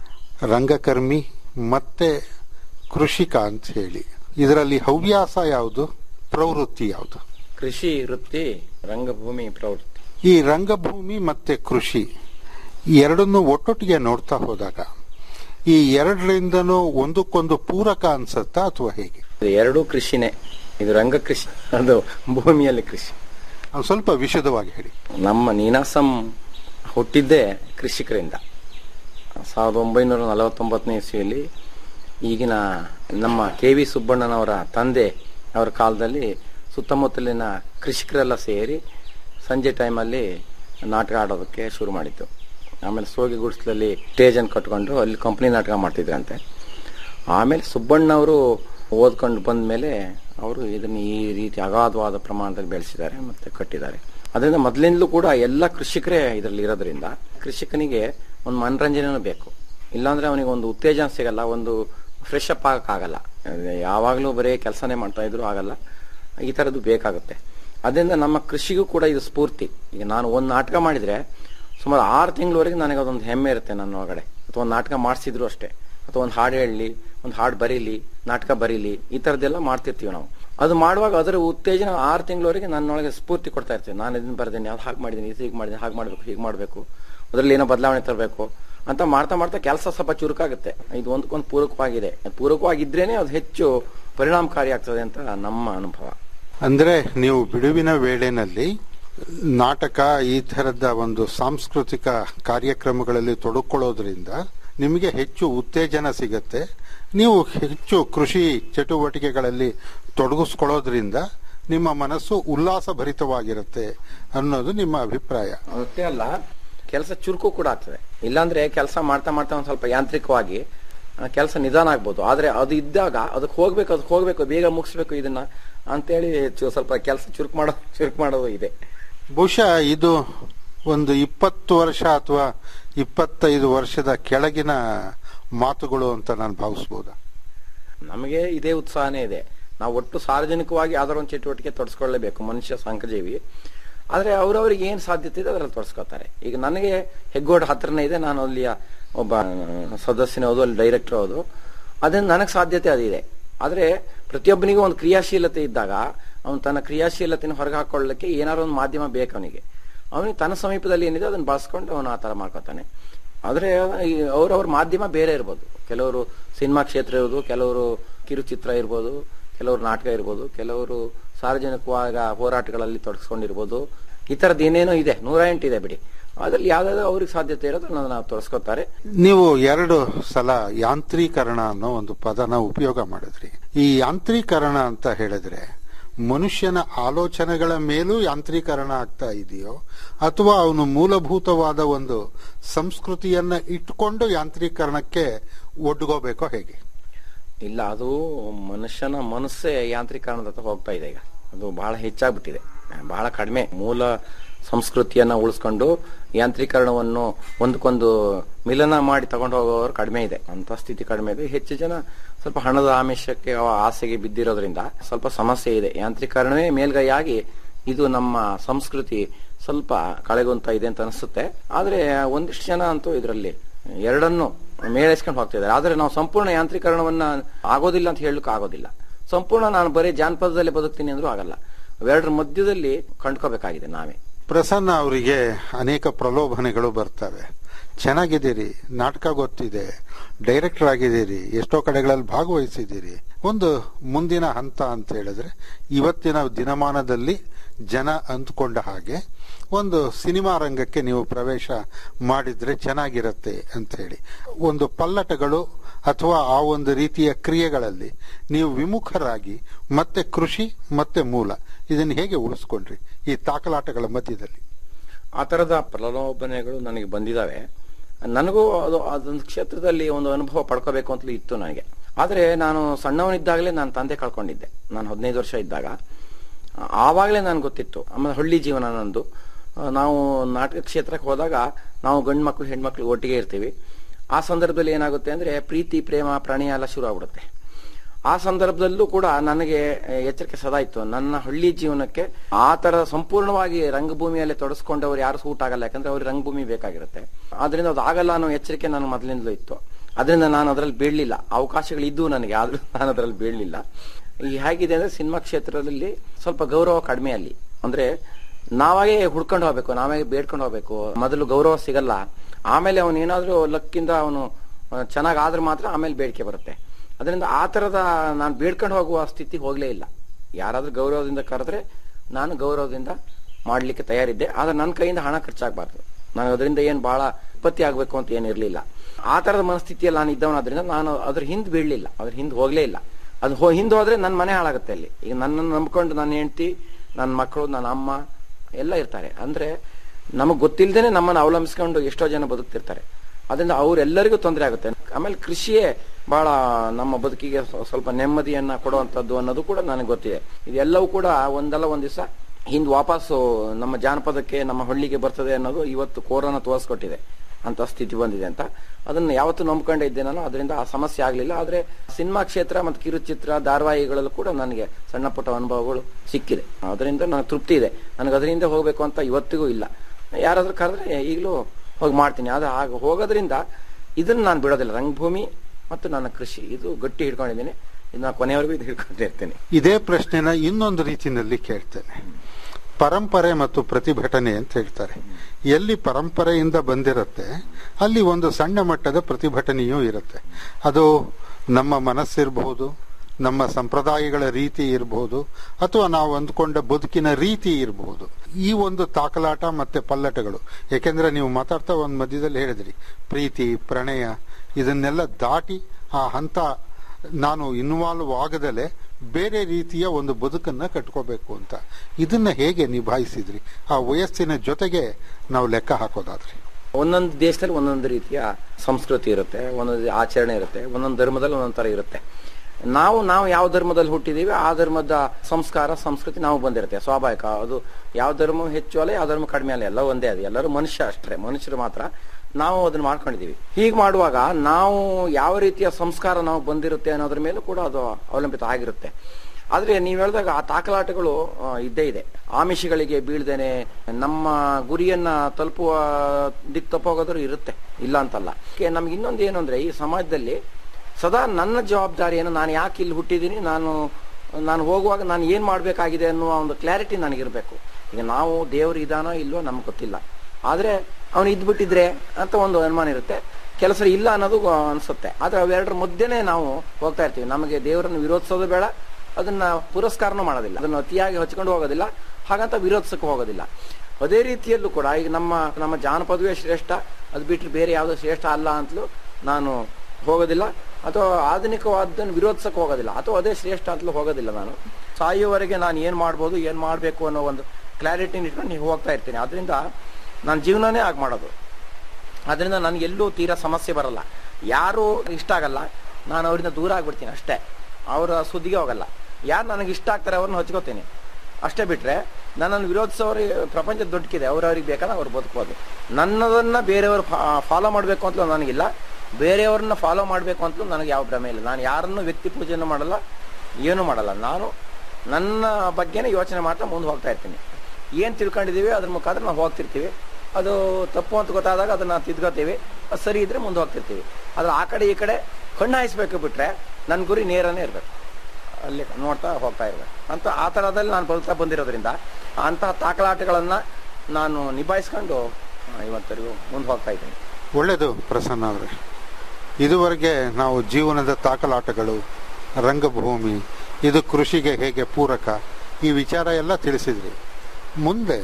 ರಂಗಕರ್ಮಿ ಮತ್ತೆ ಕೃಷಿಕ ಅಂತ ಹೇಳಿ ಇದರಲ್ಲಿ ಹವ್ಯಾಸ ಯಾವುದು ಪ್ರವೃತ್ತಿ ಯಾವುದು ಕೃಷಿ ವೃತ್ತಿ ರಂಗಭೂಮಿ ಪ್ರವೃತ್ತಿ ಈ ರಂಗಭೂಮಿ ಮತ್ತೆ ಕೃಷಿ ಈ ಎರಡನ್ನು ಒಟ್ಟೊಟ್ಟಿಗೆ ನೋಡ್ತಾ ಹೋದಾಗ ಈ ಎರಡರಿಂದನೂ ಒಂದಕ್ಕೊಂದು ಪೂರಕ ಅನ್ಸತ್ತಾ ಅಥವಾ ಹೇಗೆ ಇದು ಎರಡೂ ಕೃಷಿನೇ ಇದು ರಂಗ ಕೃಷಿ ಅದು ಭೂಮಿಯಲ್ಲಿ ಕೃಷಿ ಒಂದ್ ಸ್ವಲ್ಪ ವಿಶದವಾಗಿ ಹೇಳಿ ನಮ್ಮ ನೀನಾಸಂ ಹುಟ್ಟಿದ್ದೇ ಕೃಷಿಕರಿಂದ ಸಾವಿರದ ಒಂಬೈನೂರ ನಲವತ್ತೊಂಬತ್ತನೇ ಇಸ್ವಿಯಲ್ಲಿ ಈಗಿನ ನಮ್ಮ ಕೆ ವಿ ಸುಬ್ಬಣ್ಣನವರ ತಂದೆ ಅವರ ಕಾಲದಲ್ಲಿ ಸುತ್ತಮುತ್ತಲಿನ ಕೃಷಿಕರೆಲ್ಲ ಸೇರಿ ಸಂಜೆ ಟೈಮಲ್ಲಿ ನಾಟಕ ಆಡೋದಕ್ಕೆ ಶುರು ಮಾಡಿದ್ದು ಆಮೇಲೆ ಸೋಗಿ ಗುಡಿಸ್ಲಲ್ಲಿ ಸ್ಟೇಜನ್ನು ಕಟ್ಕೊಂಡು ಅಲ್ಲಿ ಕಂಪ್ನಿ ನಾಟಕ ಮಾಡ್ತಿದ್ರಂತೆ ಆಮೇಲೆ ಸುಬ್ಬಣ್ಣವರು ಓದ್ಕೊಂಡು ಬಂದ ಮೇಲೆ ಅವರು ಇದನ್ನು ಈ ರೀತಿ ಅಗಾಧವಾದ ಪ್ರಮಾಣದಲ್ಲಿ ಬೆಳೆಸಿದ್ದಾರೆ ಮತ್ತೆ ಕಟ್ಟಿದ್ದಾರೆ ಅದರಿಂದ ಮೊದಲಿಂದಲೂ ಕೂಡ ಎಲ್ಲ ಕೃಷಿಕರೇ ಇದರಲ್ಲಿ ಇರೋದ್ರಿಂದ ಕೃಷಿಕನಿಗೆ ಒಂದು ಮನರಂಜನೆನೂ ಬೇಕು ಇಲ್ಲಾಂದ್ರೆ ಅವನಿಗೆ ಒಂದು ಉತ್ತೇಜನ ಸಿಗಲ್ಲ ಒಂದು ಫ್ರೆಶ್ ಅಪ್ ಆಗಕ್ಕಾಗಲ್ಲ ಯಾವಾಗಲೂ ಬರೀ ಕೆಲಸನೇ ಮಾಡ್ತಾ ಇದ್ರು ಆಗಲ್ಲ ಈ ಥರದ್ದು ಬೇಕಾಗುತ್ತೆ ಅದರಿಂದ ನಮ್ಮ ಕೃಷಿಗೂ ಕೂಡ ಇದು ಸ್ಫೂರ್ತಿ ಈಗ ನಾನು ಒಂದು ನಾಟಕ ಮಾಡಿದ್ರೆ ಸುಮಾರು ಆರು ತಿಂಗಳವರೆಗೆ ನನಗೆ ಅದೊಂದು ಹೆಮ್ಮೆ ಇರುತ್ತೆ ನನ್ನ ಒಳಗಡೆ ಅಥವಾ ಒಂದು ನಾಟಕ ಮಾಡಿಸಿದ್ರು ಅಷ್ಟೇ ಅಥವಾ ಒಂದು ಹಾಡು ಹೇಳಲಿ ಒಂದು ಹಾಡು ಬರೀಲಿ ನಾಟಕ ಬರೀಲಿ ಈ ಥರದ್ದೆಲ್ಲ ಮಾಡ್ತಿರ್ತೀವಿ ನಾವು ಅದು ಮಾಡುವಾಗ ಅದರ ಉತ್ತೇಜನ ಆರು ತಿಂಗಳವರೆಗೆ ನನ್ನೊಳಗೆ ಸ್ಫೂರ್ತಿ ಕೊಡ್ತಾ ಇರ್ತೀವಿ ನಾನು ಇದನ್ನ ಬರ್ದೇನೆ ಅದು ಹಾಗೆ ಮಾಡಿದ್ದೀನಿ ಇದು ಹೀಗೆ ಮಾಡಿದ್ದೀನಿ ಹಾಗೆ ಮಾಡಬೇಕು ಹೀಗೆ ಮಾಡಬೇಕು ಅದರಲ್ಲಿ ಏನೋ ಬದಲಾವಣೆ ತರಬೇಕು ಅಂತ ಮಾಡ್ತಾ ಮಾಡ್ತಾ ಕೆಲಸ ಸ್ವಲ್ಪ ಚುರುಕಾಗುತ್ತೆ ಇದು ಒಂದಕ್ಕೊಂದು ಪೂರಕವಾಗಿದೆ ಪೂರಕವಾಗಿದ್ರೇನೆ ಅದು ಹೆಚ್ಚು ಪರಿಣಾಮಕಾರಿ ಆಗ್ತದೆ ಅಂತ ನಮ್ಮ ಅನುಭವ ಅಂದ್ರೆ ನೀವು ಬಿಡುವಿನ ವೇಳೆನಲ್ಲಿ ನಾಟಕ ಈ ತರದ ಒಂದು ಸಾಂಸ್ಕೃತಿಕ ಕಾರ್ಯಕ್ರಮಗಳಲ್ಲಿ ತೊಡಕೊಳ್ಳೋದ್ರಿಂದ ನಿಮಗೆ ಹೆಚ್ಚು ಉತ್ತೇಜನ ಸಿಗತ್ತೆ ನೀವು ಹೆಚ್ಚು ಕೃಷಿ ಚಟುವಟಿಕೆಗಳಲ್ಲಿ ತೊಡಗಿಸ್ಕೊಳ್ಳೋದ್ರಿಂದ ನಿಮ್ಮ ಮನಸ್ಸು ಉಲ್ಲಾಸಭರಿತವಾಗಿರುತ್ತೆ ಅನ್ನೋದು ನಿಮ್ಮ ಅಭಿಪ್ರಾಯ ಅಷ್ಟೇ ಅಲ್ಲ ಕೆಲಸ ಚುರುಕು ಕೂಡ ಆಗ್ತದೆ ಇಲ್ಲಾಂದ್ರೆ ಕೆಲಸ ಮಾಡ್ತಾ ಮಾಡ್ತಾ ಒಂದು ಸ್ವಲ್ಪ ಯಾಂತ್ರಿಕವಾಗಿ ಕೆಲಸ ನಿಧಾನ ಆಗ್ಬೋದು ಆದ್ರೆ ಅದು ಇದ್ದಾಗ ಅದಕ್ಕೆ ಹೋಗ್ಬೇಕು ಅದಕ್ಕೆ ಹೋಗ್ಬೇಕು ಬೇಗ ಮುಗಿಸ್ಬೇಕು ಇದನ್ನ ಅಂತೇಳಿ ಚು- ಸ್ವಲ್ಪ ಕೆಲಸ ಚುರುಕು ಮಾಡೋ ಚುರುಕು ಮಾಡೋದು ಇದೆ ಬಹುಶಃ ಇದು ಒಂದು ಇಪ್ಪತ್ತು ವರ್ಷ ಅಥವಾ ಇಪ್ಪತ್ತೈದು ವರ್ಷದ ಕೆಳಗಿನ ಮಾತುಗಳು ಅಂತ ನಾನು ಭಾವಿಸ್ಬೋದಾ ನಮಗೆ ಇದೇ ಉತ್ಸಾಹನೇ ಇದೆ ನಾವು ಒಟ್ಟು ಸಾರ್ವಜನಿಕವಾಗಿ ಯಾವ್ದಾರ ಒಂದು ಚಟುವಟಿಕೆ ತೊಡಸ್ಕೊಳ್ಳೇಬೇಕು ಮನುಷ್ಯ ಸಂಕಜೀವಿ ಆದ್ರೆ ಅವರವರಿಗೆ ಏನ್ ಸಾಧ್ಯತೆ ಇದೆ ಅದರಲ್ಲಿ ತೊಡಸ್ಕೊತಾರೆ ಈಗ ನನಗೆ ಹೆಗ್ಗೋಡ್ ಹತ್ರನೇ ಇದೆ ನಾನು ಅಲ್ಲಿಯ ಒಬ್ಬ ಸದಸ್ಯನ ಹೌದು ಅಲ್ಲಿ ಡೈರೆಕ್ಟರ್ ಹೌದು ಅದರಿಂದ ನನಗೆ ಸಾಧ್ಯತೆ ಅದಿದೆ ಆದ್ರೆ ಪ್ರತಿಯೊಬ್ಬನಿಗೂ ಒಂದು ಕ್ರಿಯಾಶೀಲತೆ ಇದ್ದಾಗ ಅವನು ತನ್ನ ಕ್ರಿಯಾಶೀಲತೆನ ಹೊರಗೆ ಹಾಕೊಳ್ಳಕ್ಕೆ ಏನಾದ್ರು ಒಂದು ಮಾಧ್ಯಮ ಬೇಕು ಅವನಿಗೆ ಅವನಿಗೆ ತನ್ನ ಸಮೀಪದಲ್ಲಿ ಏನಿದೆ ಅದನ್ನ ಬಳಸ್ಕೊಂಡು ಅವನು ಆ ತರ ಮಾಡ್ಕೊತಾನೆ ಆದ್ರೆ ಈ ಅವ್ರವ್ರ ಮಾಧ್ಯಮ ಬೇರೆ ಇರ್ಬೋದು ಕೆಲವರು ಸಿನಿಮಾ ಕ್ಷೇತ್ರ ಇರ್ಬೋದು ಕೆಲವರು ಕಿರುಚಿತ್ರ ಇರ್ಬೋದು ಕೆಲವರು ನಾಟಕ ಇರ್ಬೋದು ಕೆಲವರು ಸಾರ್ವಜನಿಕವಾಗ ಹೋರಾಟಗಳಲ್ಲಿ ತೊಡಗಿಸ್ಕೊಂಡಿರ್ಬೋದು ಈ ತರದ್ ಏನೇನೋ ಇದೆ ನೂರ ಎಂಟು ಇದೆ ಬಿಡಿ ಅದ್ರಲ್ಲಿ ಯಾವ್ದಾದ್ರು ಅವ್ರಿಗೆ ಸಾಧ್ಯತೆ ಇರೋದು ಅದನ್ನ ನಾವು ತೊಡಸ್ಕೊತಾರೆ ನೀವು ಎರಡು ಸಲ ಯಾಂತ್ರೀಕರಣ ಅನ್ನೋ ಒಂದು ಪದನ ಉಪಯೋಗ ಮಾಡಿದ್ರಿ ಈ ಯಾಂತ್ರೀಕರಣ ಅಂತ ಹೇಳಿದ್ರೆ ಮನುಷ್ಯನ ಆಲೋಚನೆಗಳ ಮೇಲೂ ಯಾಂತ್ರೀಕರಣ ಆಗ್ತಾ ಇದೆಯೋ ಅಥವಾ ಅವನು ಮೂಲಭೂತವಾದ ಒಂದು ಸಂಸ್ಕೃತಿಯನ್ನ ಇಟ್ಕೊಂಡು ಯಾಂತ್ರೀಕರಣಕ್ಕೆ ಒಡ್ಡುಗೋಬೇಕೋ ಹೇಗೆ ಇಲ್ಲ ಅದು ಮನುಷ್ಯನ ಮನಸ್ಸೇ ಯಾಂತ್ರೀಕರಣದತ್ತ ಹೋಗ್ತಾ ಇದೆ ಈಗ ಅದು ಬಹಳ ಹೆಚ್ಚಾಗ್ಬಿಟ್ಟಿದೆ ಬಹಳ ಕಡಿಮೆ ಮೂಲ ಸಂಸ್ಕೃತಿಯನ್ನ ಉಳಿಸ್ಕೊಂಡು ಯಾಂತ್ರೀಕರಣವನ್ನು ಒಂದಕ್ಕೊಂದು ಮಿಲನ ಮಾಡಿ ತಗೊಂಡು ಹೋಗೋರು ಕಡಿಮೆ ಇದೆ ಅಂತ ಸ್ಥಿತಿ ಕಡಿಮೆ ಇದೆ ಹೆಚ್ಚು ಜನ ಸ್ವಲ್ಪ ಹಣದ ಆಮಿಷಕ್ಕೆ ಅವ ಆಸೆಗೆ ಬಿದ್ದಿರೋದ್ರಿಂದ ಸ್ವಲ್ಪ ಸಮಸ್ಯೆ ಇದೆ ಯಾಂತ್ರೀಕರಣವೇ ಮೇಲ್ಗೈಯಾಗಿ ಇದು ನಮ್ಮ ಸಂಸ್ಕೃತಿ ಸ್ವಲ್ಪ ಕಳೆಗುಂತ ಇದೆ ಅಂತ ಅನಿಸುತ್ತೆ ಆದ್ರೆ ಒಂದಿಷ್ಟು ಜನ ಅಂತೂ ಇದರಲ್ಲಿ ಎರಡನ್ನು ಮೇಳೈಸ್ಕೊಂಡು ಹೋಗ್ತಾ ಇದ್ದಾರೆ ಆದ್ರೆ ನಾವು ಸಂಪೂರ್ಣ ಯಾಂತ್ರೀಕರಣವನ್ನ ಆಗೋದಿಲ್ಲ ಅಂತ ಹೇಳಲಿಕ್ಕೆ ಆಗೋದಿಲ್ಲ ಸಂಪೂರ್ಣ ನಾನು ಬರೀ ಜಾನಪದದಲ್ಲಿ ಬದುಕ್ತೀನಿ ಅಂದ್ರೂ ಆಗಲ್ಲ ಅವೆರಡರ ಮಧ್ಯದಲ್ಲಿ ಕಂಡ್ಕೋಬೇಕಾಗಿದೆ ನಾವೇ ಪ್ರಸನ್ನ ಅವರಿಗೆ ಅನೇಕ ಪ್ರಲೋಭನೆಗಳು ಬರ್ತವೆ ಚೆನ್ನಾಗಿದ್ದೀರಿ ನಾಟಕ ಗೊತ್ತಿದೆ ಡೈರೆಕ್ಟರ್ ಆಗಿದ್ದೀರಿ ಎಷ್ಟೋ ಕಡೆಗಳಲ್ಲಿ ಭಾಗವಹಿಸಿದ್ದೀರಿ ಒಂದು ಮುಂದಿನ ಹಂತ ಅಂತ ಹೇಳಿದ್ರೆ ಇವತ್ತಿನ ದಿನಮಾನದಲ್ಲಿ ಜನ ಅಂದ್ಕೊಂಡ ಹಾಗೆ ಒಂದು ಸಿನಿಮಾ ರಂಗಕ್ಕೆ ನೀವು ಪ್ರವೇಶ ಮಾಡಿದ್ರೆ ಚೆನ್ನಾಗಿರತ್ತೆ ಅಂತ ಹೇಳಿ ಒಂದು ಪಲ್ಲಟಗಳು ಅಥವಾ ಆ ಒಂದು ರೀತಿಯ ಕ್ರಿಯೆಗಳಲ್ಲಿ ನೀವು ವಿಮುಖರಾಗಿ ಮತ್ತೆ ಕೃಷಿ ಮತ್ತೆ ಮೂಲ ಇದನ್ನು ಹೇಗೆ ಉಳಿಸ್ಕೊಂಡ್ರಿ ಈ ತಾಕಲಾಟಗಳ ಮಧ್ಯದಲ್ಲಿ ಆ ತರದ ಪ್ರಲೋಭನೆಗಳು ನನಗೆ ಬಂದಿದಾವೆ ನನಗೂ ಅದು ಅದೊಂದು ಕ್ಷೇತ್ರದಲ್ಲಿ ಒಂದು ಅನುಭವ ಪಡ್ಕೋಬೇಕು ಅಂತಲೂ ಇತ್ತು ನನಗೆ ಆದ್ರೆ ನಾನು ಸಣ್ಣವನಿದ್ದಾಗಲೇ ನಾನು ತಂದೆ ಕಳ್ಕೊಂಡಿದ್ದೆ ನಾನು ಹದಿನೈದು ವರ್ಷ ಇದ್ದಾಗ ಆವಾಗಲೇ ನನಗೆ ಗೊತ್ತಿತ್ತು ಆಮೇಲೆ ಹಳ್ಳಿ ಜೀವನ ನಂದು ಆ, ನಾವು ನಾಟಕ ಕ್ಷೇತ್ರಕ್ಕೆ ಹೋದಾಗ ನಾವು ಗಂಡು ಮಕ್ಕಳು ಹೆಣ್ಮಕ್ಳು ಒಟ್ಟಿಗೆ ಇರ್ತೀವಿ ಆ ಸಂದರ್ಭದಲ್ಲಿ ಏನಾಗುತ್ತೆ ಅಂದ್ರೆ ಪ್ರೀತಿ ಪ್ರೇಮ ಪ್ರಣಯ ಎಲ್ಲ ಶುರು ಆಗ್ಬಿಡುತ್ತೆ ಆ ಸಂದರ್ಭದಲ್ಲೂ ಕೂಡ ನನಗೆ ಎಚ್ಚರಿಕೆ ಸದಾ ಇತ್ತು ನನ್ನ ಹಳ್ಳಿ ಜೀವನಕ್ಕೆ ಆ ತರ ಸಂಪೂರ್ಣವಾಗಿ ರಂಗಭೂಮಿಯಲ್ಲಿ ತೊಡಸ್ಕೊಂಡವ್ರು ಯಾರು ಸೂಟ್ ಆಗಲ್ಲ ಯಾಕಂದ್ರೆ ಅವ್ರಿಗೆ ರಂಗಭೂಮಿ ಬೇಕಾಗಿರುತ್ತೆ ಆದ್ರಿಂದ ಅದು ಆಗಲ್ಲ ಅನ್ನೋ ಎಚ್ಚರಿಕೆ ನನ್ನ ಮೊದಲಿಂದಲೂ ಇತ್ತು ಅದರಿಂದ ನಾನು ಅದರಲ್ಲಿ ಬೀಳಲಿಲ್ಲ ಅವಕಾಶಗಳಿದ್ದು ನನಗೆ ಆದ್ರೂ ನಾನು ಅದರಲ್ಲಿ ಬೀಳಲಿಲ್ಲ ಈ ಹೇಗಿದೆ ಅಂದ್ರೆ ಸಿನಿಮಾ ಕ್ಷೇತ್ರದಲ್ಲಿ ಸ್ವಲ್ಪ ಗೌರವ ಕಡಿಮೆ ಅಲ್ಲಿ ಅಂದ್ರೆ ನಾವಾಗೇ ಹುಡ್ಕೊಂಡು ಹೋಗ್ಬೇಕು ನಾವೇ ಬೇಡ್ಕೊಂಡು ಹೋಗ್ಬೇಕು ಮೊದಲು ಗೌರವ ಸಿಗಲ್ಲ ಆಮೇಲೆ ಅವನು ಏನಾದ್ರೂ ಲಕ್ಕಿಂದ ಅವನು ಚೆನ್ನಾಗಿ ಆದ್ರೆ ಮಾತ್ರ ಆಮೇಲೆ ಬೇಡಿಕೆ ಬರುತ್ತೆ ಅದರಿಂದ ಆ ತರದ ನಾನು ಬೇಡ್ಕೊಂಡು ಹೋಗುವ ಸ್ಥಿತಿ ಹೋಗ್ಲೇ ಇಲ್ಲ ಯಾರಾದ್ರೂ ಗೌರವದಿಂದ ಕರೆದ್ರೆ ನಾನು ಗೌರವದಿಂದ ಮಾಡ್ಲಿಕ್ಕೆ ತಯಾರಿದ್ದೆ ಆದ್ರೆ ನನ್ನ ಕೈಯಿಂದ ಹಣ ಖರ್ಚಾಗಬಾರ್ದು ನಾನು ಅದರಿಂದ ಏನು ಬಹಳ ಉತ್ಪತ್ತಿ ಆಗ್ಬೇಕು ಅಂತ ಏನಿರ್ಲಿಲ್ಲ ಆ ತರದ ಮನಸ್ಥಿತಿಯಲ್ಲಿ ನಾನು ಇದ್ದವನಾದ್ರಿಂದ ನಾನು ಅದ್ರ ಹಿಂದೆ ಬೀಳಲಿಲ್ಲ ಅದ್ರ ಹಿಂದೆ ಹೋಗ್ಲೇ ಇಲ್ಲ ಅದು ಹೋ ಹಿಂದೆ ಹೋದ್ರೆ ನನ್ನ ಮನೆ ಹಾಳಾಗುತ್ತೆ ಅಲ್ಲಿ ಈಗ ನನ್ನನ್ನು ನಂಬ್ಕೊಂಡು ನನ್ನ ಹೆಂಡತಿ ನನ್ನ ಮಕ್ಕಳು ನನ್ನ ಅಮ್ಮ ಎಲ್ಲ ಇರ್ತಾರೆ ಅಂದ್ರೆ ನಮಗೆ ಗೊತ್ತಿಲ್ಲದೇನೆ ನಮ್ಮನ್ನು ಅವಲಂಬಿಸ್ಕೊಂಡು ಎಷ್ಟೋ ಜನ ಬದುಕ್ತಿರ್ತಾರೆ ಅದರಿಂದ ಅವರೆಲ್ಲರಿಗೂ ತೊಂದರೆ ಆಗುತ್ತೆ ಆಮೇಲೆ ಕೃಷಿಯೇ ಬಹಳ ನಮ್ಮ ಬದುಕಿಗೆ ಸ್ವ- ಸ್ವಲ್ಪ ನೆಮ್ಮದಿಯನ್ನ ಕೊಡುವಂತದ್ದು ಅನ್ನೋದು ಕೂಡ ನನಗೆ ಗೊತ್ತಿದೆ ಇದೆಲ್ಲವೂ ಕೂಡ ಒಂದಲ್ಲ ಒಂದ್ ದಿವಸ ಹಿಂದ್ ವಾಪಸ್ಸು ನಮ್ಮ ಜಾನಪದಕ್ಕೆ ನಮ್ಮ ಹಳ್ಳಿಗೆ ಬರ್ತದೆ ಅನ್ನೋದು ಇವತ್ತು ಕೋರೋನಾ ತೋರಿಸ್ಕೊಟ್ಟಿದೆ ಅಂತ ಸ್ಥಿತಿ ಬಂದಿದೆ ಅಂತ ಅದನ್ನ ಯಾವತ್ತೂ ನಂಬ್ಕೊಂಡೇ ಇದ್ದೆ ನಾನು ಅದರಿಂದ ಆ ಸಮಸ್ಯೆ ಆಗಲಿಲ್ಲ ಆದ್ರೆ ಸಿನಿಮಾ ಕ್ಷೇತ್ರ ಮತ್ತು ಕಿರುಚಿತ್ರ ಧಾರಾವಾಹಿಗಳಲ್ಲೂ ಕೂಡ ನನಗೆ ಸಣ್ಣ ಪುಟ್ಟ ಅನುಭವಗಳು ಸಿಕ್ಕಿದೆ ಅದರಿಂದ ನನಗೆ ತೃಪ್ತಿ ಇದೆ ನನಗೆ ಅದರಿಂದ ಹೋಗಬೇಕು ಅಂತ ಇವತ್ತಿಗೂ ಇಲ್ಲ ಯಾರಾದ್ರೂ ಕರೆದ್ರೆ ಈಗಲೂ ಹೋಗಿ ಮಾಡ್ತೀನಿ ಆದ್ರೆ ಆಗ ಹೋಗೋದ್ರಿಂದ ಇದನ್ನ ನಾನು ಬಿಡೋದಿಲ್ಲ ರಂಗಭೂಮಿ ಮತ್ತು ನನ್ನ ಕೃಷಿ ಇದು ಗಟ್ಟಿ ಹಿಡ್ಕೊಂಡಿದ್ದೀನಿ ಇದನ್ನ ಕೊನೆಯವರೆಗೂ ಇದು ಹಿಡ್ಕೊಂಡೇ ಇರ್ತೇನೆ ಇದೇ ಪ್ರಶ್ನೆನ ಇನ್ನೊಂದು ರೀತಿಯಲ್ಲಿ ಕೇಳ್ತೇನೆ ಪರಂಪರೆ ಮತ್ತು ಪ್ರತಿಭಟನೆ ಅಂತ ಹೇಳ್ತಾರೆ ಎಲ್ಲಿ ಪರಂಪರೆಯಿಂದ ಬಂದಿರತ್ತೆ ಅಲ್ಲಿ ಒಂದು ಸಣ್ಣ ಮಟ್ಟದ ಪ್ರತಿಭಟನೆಯೂ ಇರುತ್ತೆ ಅದು ನಮ್ಮ ಮನಸ್ಸಿರಬಹುದು ನಮ್ಮ ಸಂಪ್ರದಾಯಗಳ ರೀತಿ ಇರಬಹುದು ಅಥವಾ ನಾವು ಅಂದ್ಕೊಂಡ ಬದುಕಿನ ರೀತಿ ಇರಬಹುದು ಈ ಒಂದು ತಾಕಲಾಟ ಮತ್ತೆ ಪಲ್ಲಟಗಳು ಯಾಕೆಂದ್ರೆ ನೀವು ಮಾತಾಡ್ತಾ ಒಂದು ಮಧ್ಯದಲ್ಲಿ ಹೇಳಿದ್ರಿ ಪ್ರೀತಿ ಪ್ರಣಯ ಇದನ್ನೆಲ್ಲ ದಾಟಿ ಆ ಹಂತ ನಾನು ಇನ್ವಾಲ್ವ್ ಆಗದಲೆ ಬೇರೆ ರೀತಿಯ ಒಂದು ಬದುಕನ್ನ ಕಟ್ಕೋಬೇಕು ಅಂತ ಇದನ್ನ ಹೇಗೆ ನಿಭಾಯಿಸಿದ್ರಿ ಆ ವಯಸ್ಸಿನ ಜೊತೆಗೆ ನಾವು ಲೆಕ್ಕ ಹಾಕೋದಾದ್ರಿ ಒಂದೊಂದು ದೇಶದಲ್ಲಿ ಒಂದೊಂದು ರೀತಿಯ ಸಂಸ್ಕೃತಿ ಇರುತ್ತೆ ಒಂದೊಂದು ಆಚರಣೆ ಇರುತ್ತೆ ಒಂದೊಂದು ಧರ್ಮದಲ್ಲಿ ಒಂದೊಂದು ತರ ಇರುತ್ತೆ ನಾವು ನಾವು ಯಾವ ಧರ್ಮದಲ್ಲಿ ಹುಟ್ಟಿದೀವಿ ಆ ಧರ್ಮದ ಸಂಸ್ಕಾರ ಸಂಸ್ಕೃತಿ ನಾವು ಬಂದಿರುತ್ತೆ ಸ್ವಾಭಾವಿಕ ಅದು ಯಾವ ಧರ್ಮ ಹೆಚ್ಚು ಅಲ್ಲ ಯಾವ ಧರ್ಮ ಕಡಿಮೆ ಅಲ್ಲ ಎಲ್ಲ ಒಂದೇ ಅದು ಎಲ್ಲರೂ ಮನುಷ್ಯ ಅಷ್ಟೇ ಮನುಷ್ಯರು ಮಾತ್ರ ನಾವು ಅದನ್ನ ಮಾಡ್ಕೊಂಡಿದೀವಿ ಹೀಗೆ ಮಾಡುವಾಗ ನಾವು ಯಾವ ರೀತಿಯ ಸಂಸ್ಕಾರ ನಾವು ಬಂದಿರುತ್ತೆ ಅನ್ನೋದ್ರ ಮೇಲೂ ಕೂಡ ಅದು ಅವಲಂಬಿತ ಆಗಿರುತ್ತೆ ಆದ್ರೆ ನೀವು ಹೇಳಿದಾಗ ಆ ತಾಕಲಾಟಗಳು ಆ, ಇದ್ದೇ ಇದೆ ಆಮಿಷಗಳಿಗೆ ಬೀಳ್ದೇನೆ ನಮ್ಮ ಗುರಿಯನ್ನ ತಲುಪುವ ದಿಕ್ ತಪ್ಪೋಗೋದ್ರು ಇರುತ್ತೆ ಇಲ್ಲ ಅಂತಲ್ಲ ಕೆ- ನಮ್ಗೆ ಇನ್ನೊಂದು ಏನು ಅಂದ್ರೆ ಈ ಸಮಾಜದಲ್ಲಿ ಸದಾ ನನ್ನ ಜವಾಬ್ದಾರಿಯನ್ನು ನಾನು ಯಾಕೆ ಇಲ್ಲಿ ಹುಟ್ಟಿದ್ದೀನಿ ನಾನು ನಾನು ಹೋಗುವಾಗ ನಾನು ಏನ್ ಮಾಡ್ಬೇಕಾಗಿದೆ ಅನ್ನುವ ಒಂದು ಕ್ಲಾರಿಟಿ ನನಗಿರ್ಬೇಕು ಈಗ ನಾವು ದೇವ್ರು ಇದಾನೋ ಇಲ್ವೋ ನಮ್ಗೆ ಗೊತ್ತಿಲ್ಲ ಆದ್ರೆ ಅವನು ಇದ್ಬಿಟ್ಟಿದ್ರೆ ಅಂತ ಒಂದು ಅನುಮಾನ ಇರುತ್ತೆ ಕೆಲಸ ಇಲ್ಲ ಅನ್ನೋದು ಅನ್ಸುತ್ತೆ ಆದ್ರೆ ಅವೆರಡರ ಮಧ್ಯೆನೇ ನಾವು ಹೋಗ್ತಾ ಇರ್ತೀವಿ ನಮಗೆ ದೇವರನ್ನು ವಿರೋಧಿಸೋದು ಬೇಡ ಅದನ್ನ ಪುರಸ್ಕಾರನೂ ಮಾಡೋದಿಲ್ಲ ಅದನ್ನು ಅತಿಯಾಗಿ ಹಚ್ಕೊಂಡು ಹೋಗೋದಿಲ್ಲ ಹಾಗಂತ ವಿರೋಧಿಸಕ್ಕೆ ಹೋಗೋದಿಲ್ಲ ಅದೇ ರೀತಿಯಲ್ಲೂ ಕೂಡ ಈಗ ನಮ್ಮ ನಮ್ಮ ಜಾನಪದವೇ ಶ್ರೇಷ್ಠ ಅದು ಬಿಟ್ಟರೆ ಬೇರೆ ಯಾವುದೋ ಶ್ರೇಷ್ಠ ಅಲ್ಲ ಅಂತಲೂ ನಾನು ಹೋಗೋದಿಲ್ಲ ಅಥವಾ ಆಧುನಿಕವಾದನ್ನು ವಿರೋಧಿಸಕ್ಕೆ ಹೋಗೋದಿಲ್ಲ ಅಥವಾ ಅದೇ ಶ್ರೇಷ್ಠ ಅಂತಲೂ ಹೋಗೋದಿಲ್ಲ ನಾನು ಸಾಯುವವರೆಗೆ ನಾನು ಏನು ಮಾಡ್ಬೋದು ಏನು ಮಾಡಬೇಕು ಅನ್ನೋ ಒಂದು ಕ್ಲಾರಿಟಿನ ಇಟ್ಕೊಂಡು ನೀವು ಹೋಗ್ತಾ ಇರ್ತೀನಿ ಅದರಿಂದ ನನ್ನ ಜೀವನನೇ ಆಗಿ ಮಾಡೋದು ಅದರಿಂದ ನನಗೆಲ್ಲೂ ತೀರಾ ಸಮಸ್ಯೆ ಬರಲ್ಲ ಯಾರು ಇಷ್ಟ ಆಗಲ್ಲ ನಾನು ಅವರಿಂದ ದೂರ ಆಗ್ಬಿಡ್ತೀನಿ ಅಷ್ಟೇ ಅವರ ಸುದ್ದಿಗೆ ಹೋಗಲ್ಲ ಯಾರು ನನಗೆ ಇಷ್ಟ ಆಗ್ತಾರೆ ಅವ್ರನ್ನ ಹಚ್ಕೋತೀನಿ ಅಷ್ಟೇ ಬಿಟ್ರೆ ನನ್ನನ್ನು ವಿರೋಧಿಸೋರು ಪ್ರಪಂಚ ದೊಡ್ಡಕಿದೆ ಅವ್ರವ್ರಿಗೆ ಬೇಕಾದ್ರೆ ಅವ್ರು ಬದುಕೋದು ನನ್ನದನ್ನ ಬೇರೆಯವರು ಫಾಲೋ ಮಾಡಬೇಕು ಅಂತಲೂ ನನಗಿಲ್ಲ ಬೇರೆಯವ್ರನ್ನ ಫಾಲೋ ಮಾಡಬೇಕು ಅಂತಲೂ ನನಗೆ ಯಾವ ಭ್ರಮೆ ಇಲ್ಲ ನಾನು ಯಾರನ್ನು ವ್ಯಕ್ತಿ ಪೂಜೆಯನ್ನು ಮಾಡಲ್ಲ ಏನೂ ಮಾಡಲ್ಲ ನಾನು ನನ್ನ ಬಗ್ಗೆನೇ ಯೋಚನೆ ಮಾಡ್ತಾ ಮುಂದೆ ಹೋಗ್ತಾ ಇರ್ತೀನಿ ಏನು ತಿಳ್ಕೊಂಡಿದ್ದೀವಿ ಅದ್ರ ಮುಖಾಂತರ ನಾವು ಹೋಗ್ತಿರ್ತೀವಿ ಅದು ತಪ್ಪು ಅಂತ ಗೊತ್ತಾದಾಗ ಅದನ್ನ ತಿದ್ಕೋತೀವಿ ಅದು ಸರಿ ಇದ್ರೆ ಮುಂದೆ ಹೋಗ್ತಿರ್ತೀವಿ ಆದ್ರೆ ಆ ಕಡೆ ಈ ಕಡೆ ಕಣ್ಣು ಹಾಯಿಸ್ಬೇಕು ಬಿಟ್ರೆ ನನ್ನ ಗುರಿ ನೇರನೇ ಇರಬೇಕು ಅಲ್ಲಿ ನೋಡ್ತಾ ಹೋಗ್ತಾ ಇರ್ಬೇಕು ಅಂತ ಆ ಥರದಲ್ಲಿ ನಾನು ಬದುಕ್ತಾ ಬಂದಿರೋದ್ರಿಂದ ಅಂತಹ ತಾಕಲಾಟಗಳನ್ನ ನಾನು ನಿಭಾಯಿಸ್ಕೊಂಡು ಆ, ಇವತ್ತರೆಗೂ ಮುಂದೆ ಹೋಗ್ತಾ ಇದ್ದೀನಿ ಒಳ್ಳೆಯದು ಪ್ರಸನ್ನ ಅವರೇ ಇದುವರೆಗೆ ನಾವು ಜೀವನದ ತಾಕಲಾಟಗಳು ರಂಗಭೂಮಿ ಇದು ಕೃಷಿಗೆ ಹೇಗೆ ಪೂರಕ ಈ ವಿಚಾರ ಎಲ್ಲ ತಿಳಿಸಿದ್ರಿ ಮುಂದೆ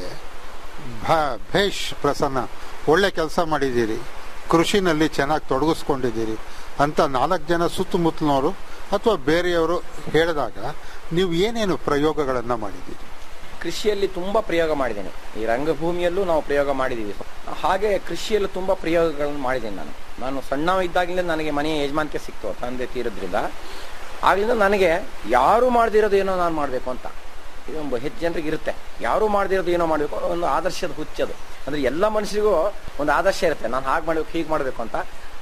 ಭ- ಭೇಷ್ ಪ್ರಸನ್ನ ಒಳ್ಳೆ ಕೆಲಸ ಮಾಡಿದ್ದೀರಿ ಕೃಷಿನಲ್ಲಿ ಚೆನ್ನಾಗಿ ತೊಡಗಿಸ್ಕೊಂಡಿದ್ದೀರಿ ಅಂತ ನಾಲ್ಕು ಜನ ಸುತ್ತಮುತ್ತಲಿನವರು ಅಥವಾ ಬೇರೆಯವರು ಹೇಳಿದಾಗ ನೀವು ಏನೇನು ಪ್ರಯೋಗಗಳನ್ನು ಮಾಡಿದ್ದೀರಿ ಕೃಷಿಯಲ್ಲಿ ತುಂಬಾ ಪ್ರಯೋಗ ಮಾಡಿದ್ದೇನೆ ಈ ರಂಗಭೂಮಿಯಲ್ಲೂ ನಾವು ಪ್ರಯೋಗ ಮಾಡಿದ್ದೀವಿ ಹಾಗೆ ಕೃಷಿಯಲ್ಲೂ ತುಂಬಾ ಪ್ರಯೋಗಗಳನ್ನು ಮಾಡಿದ್ದೇನೆ ನಾನು ನಾನು ಸಣ್ಣ ಇದ್ದಾಗಲೇ ನನಗೆ ಮನೆಯ ಯಜಮಾನಿಕೆ ಸಿಕ್ತು ತಂದೆ ತೀರಿದ್ರಿಂದ ಆಗ್ಲಿಂದ ನನಗೆ ಯಾರು ಮಾಡ್ದಿರೋದು ಏನೋ ನಾನು ಮಾಡಬೇಕು ಅಂತ ಇದು ಒಂದು ಹೆಚ್ಚು ಜನರಿಗೆ ಇರುತ್ತೆ ಯಾರು ಮಾಡ್ದಿರೋದು ಏನೋ ಮಾಡಬೇಕು ಒಂದು ಆದರ್ಶದ ಹುಚ್ಚದು ಅಂದ್ರೆ ಎಲ್ಲ ಮನುಷ್ಯರಿಗೂ ಒಂದು ಆದರ್ಶ ಇರುತ್ತೆ ನಾನು ಹಾಗೆ ಮಾಡ್ಬೇಕು ಹೀಗೆ ಮಾಡಬೇಕು ಅಂತ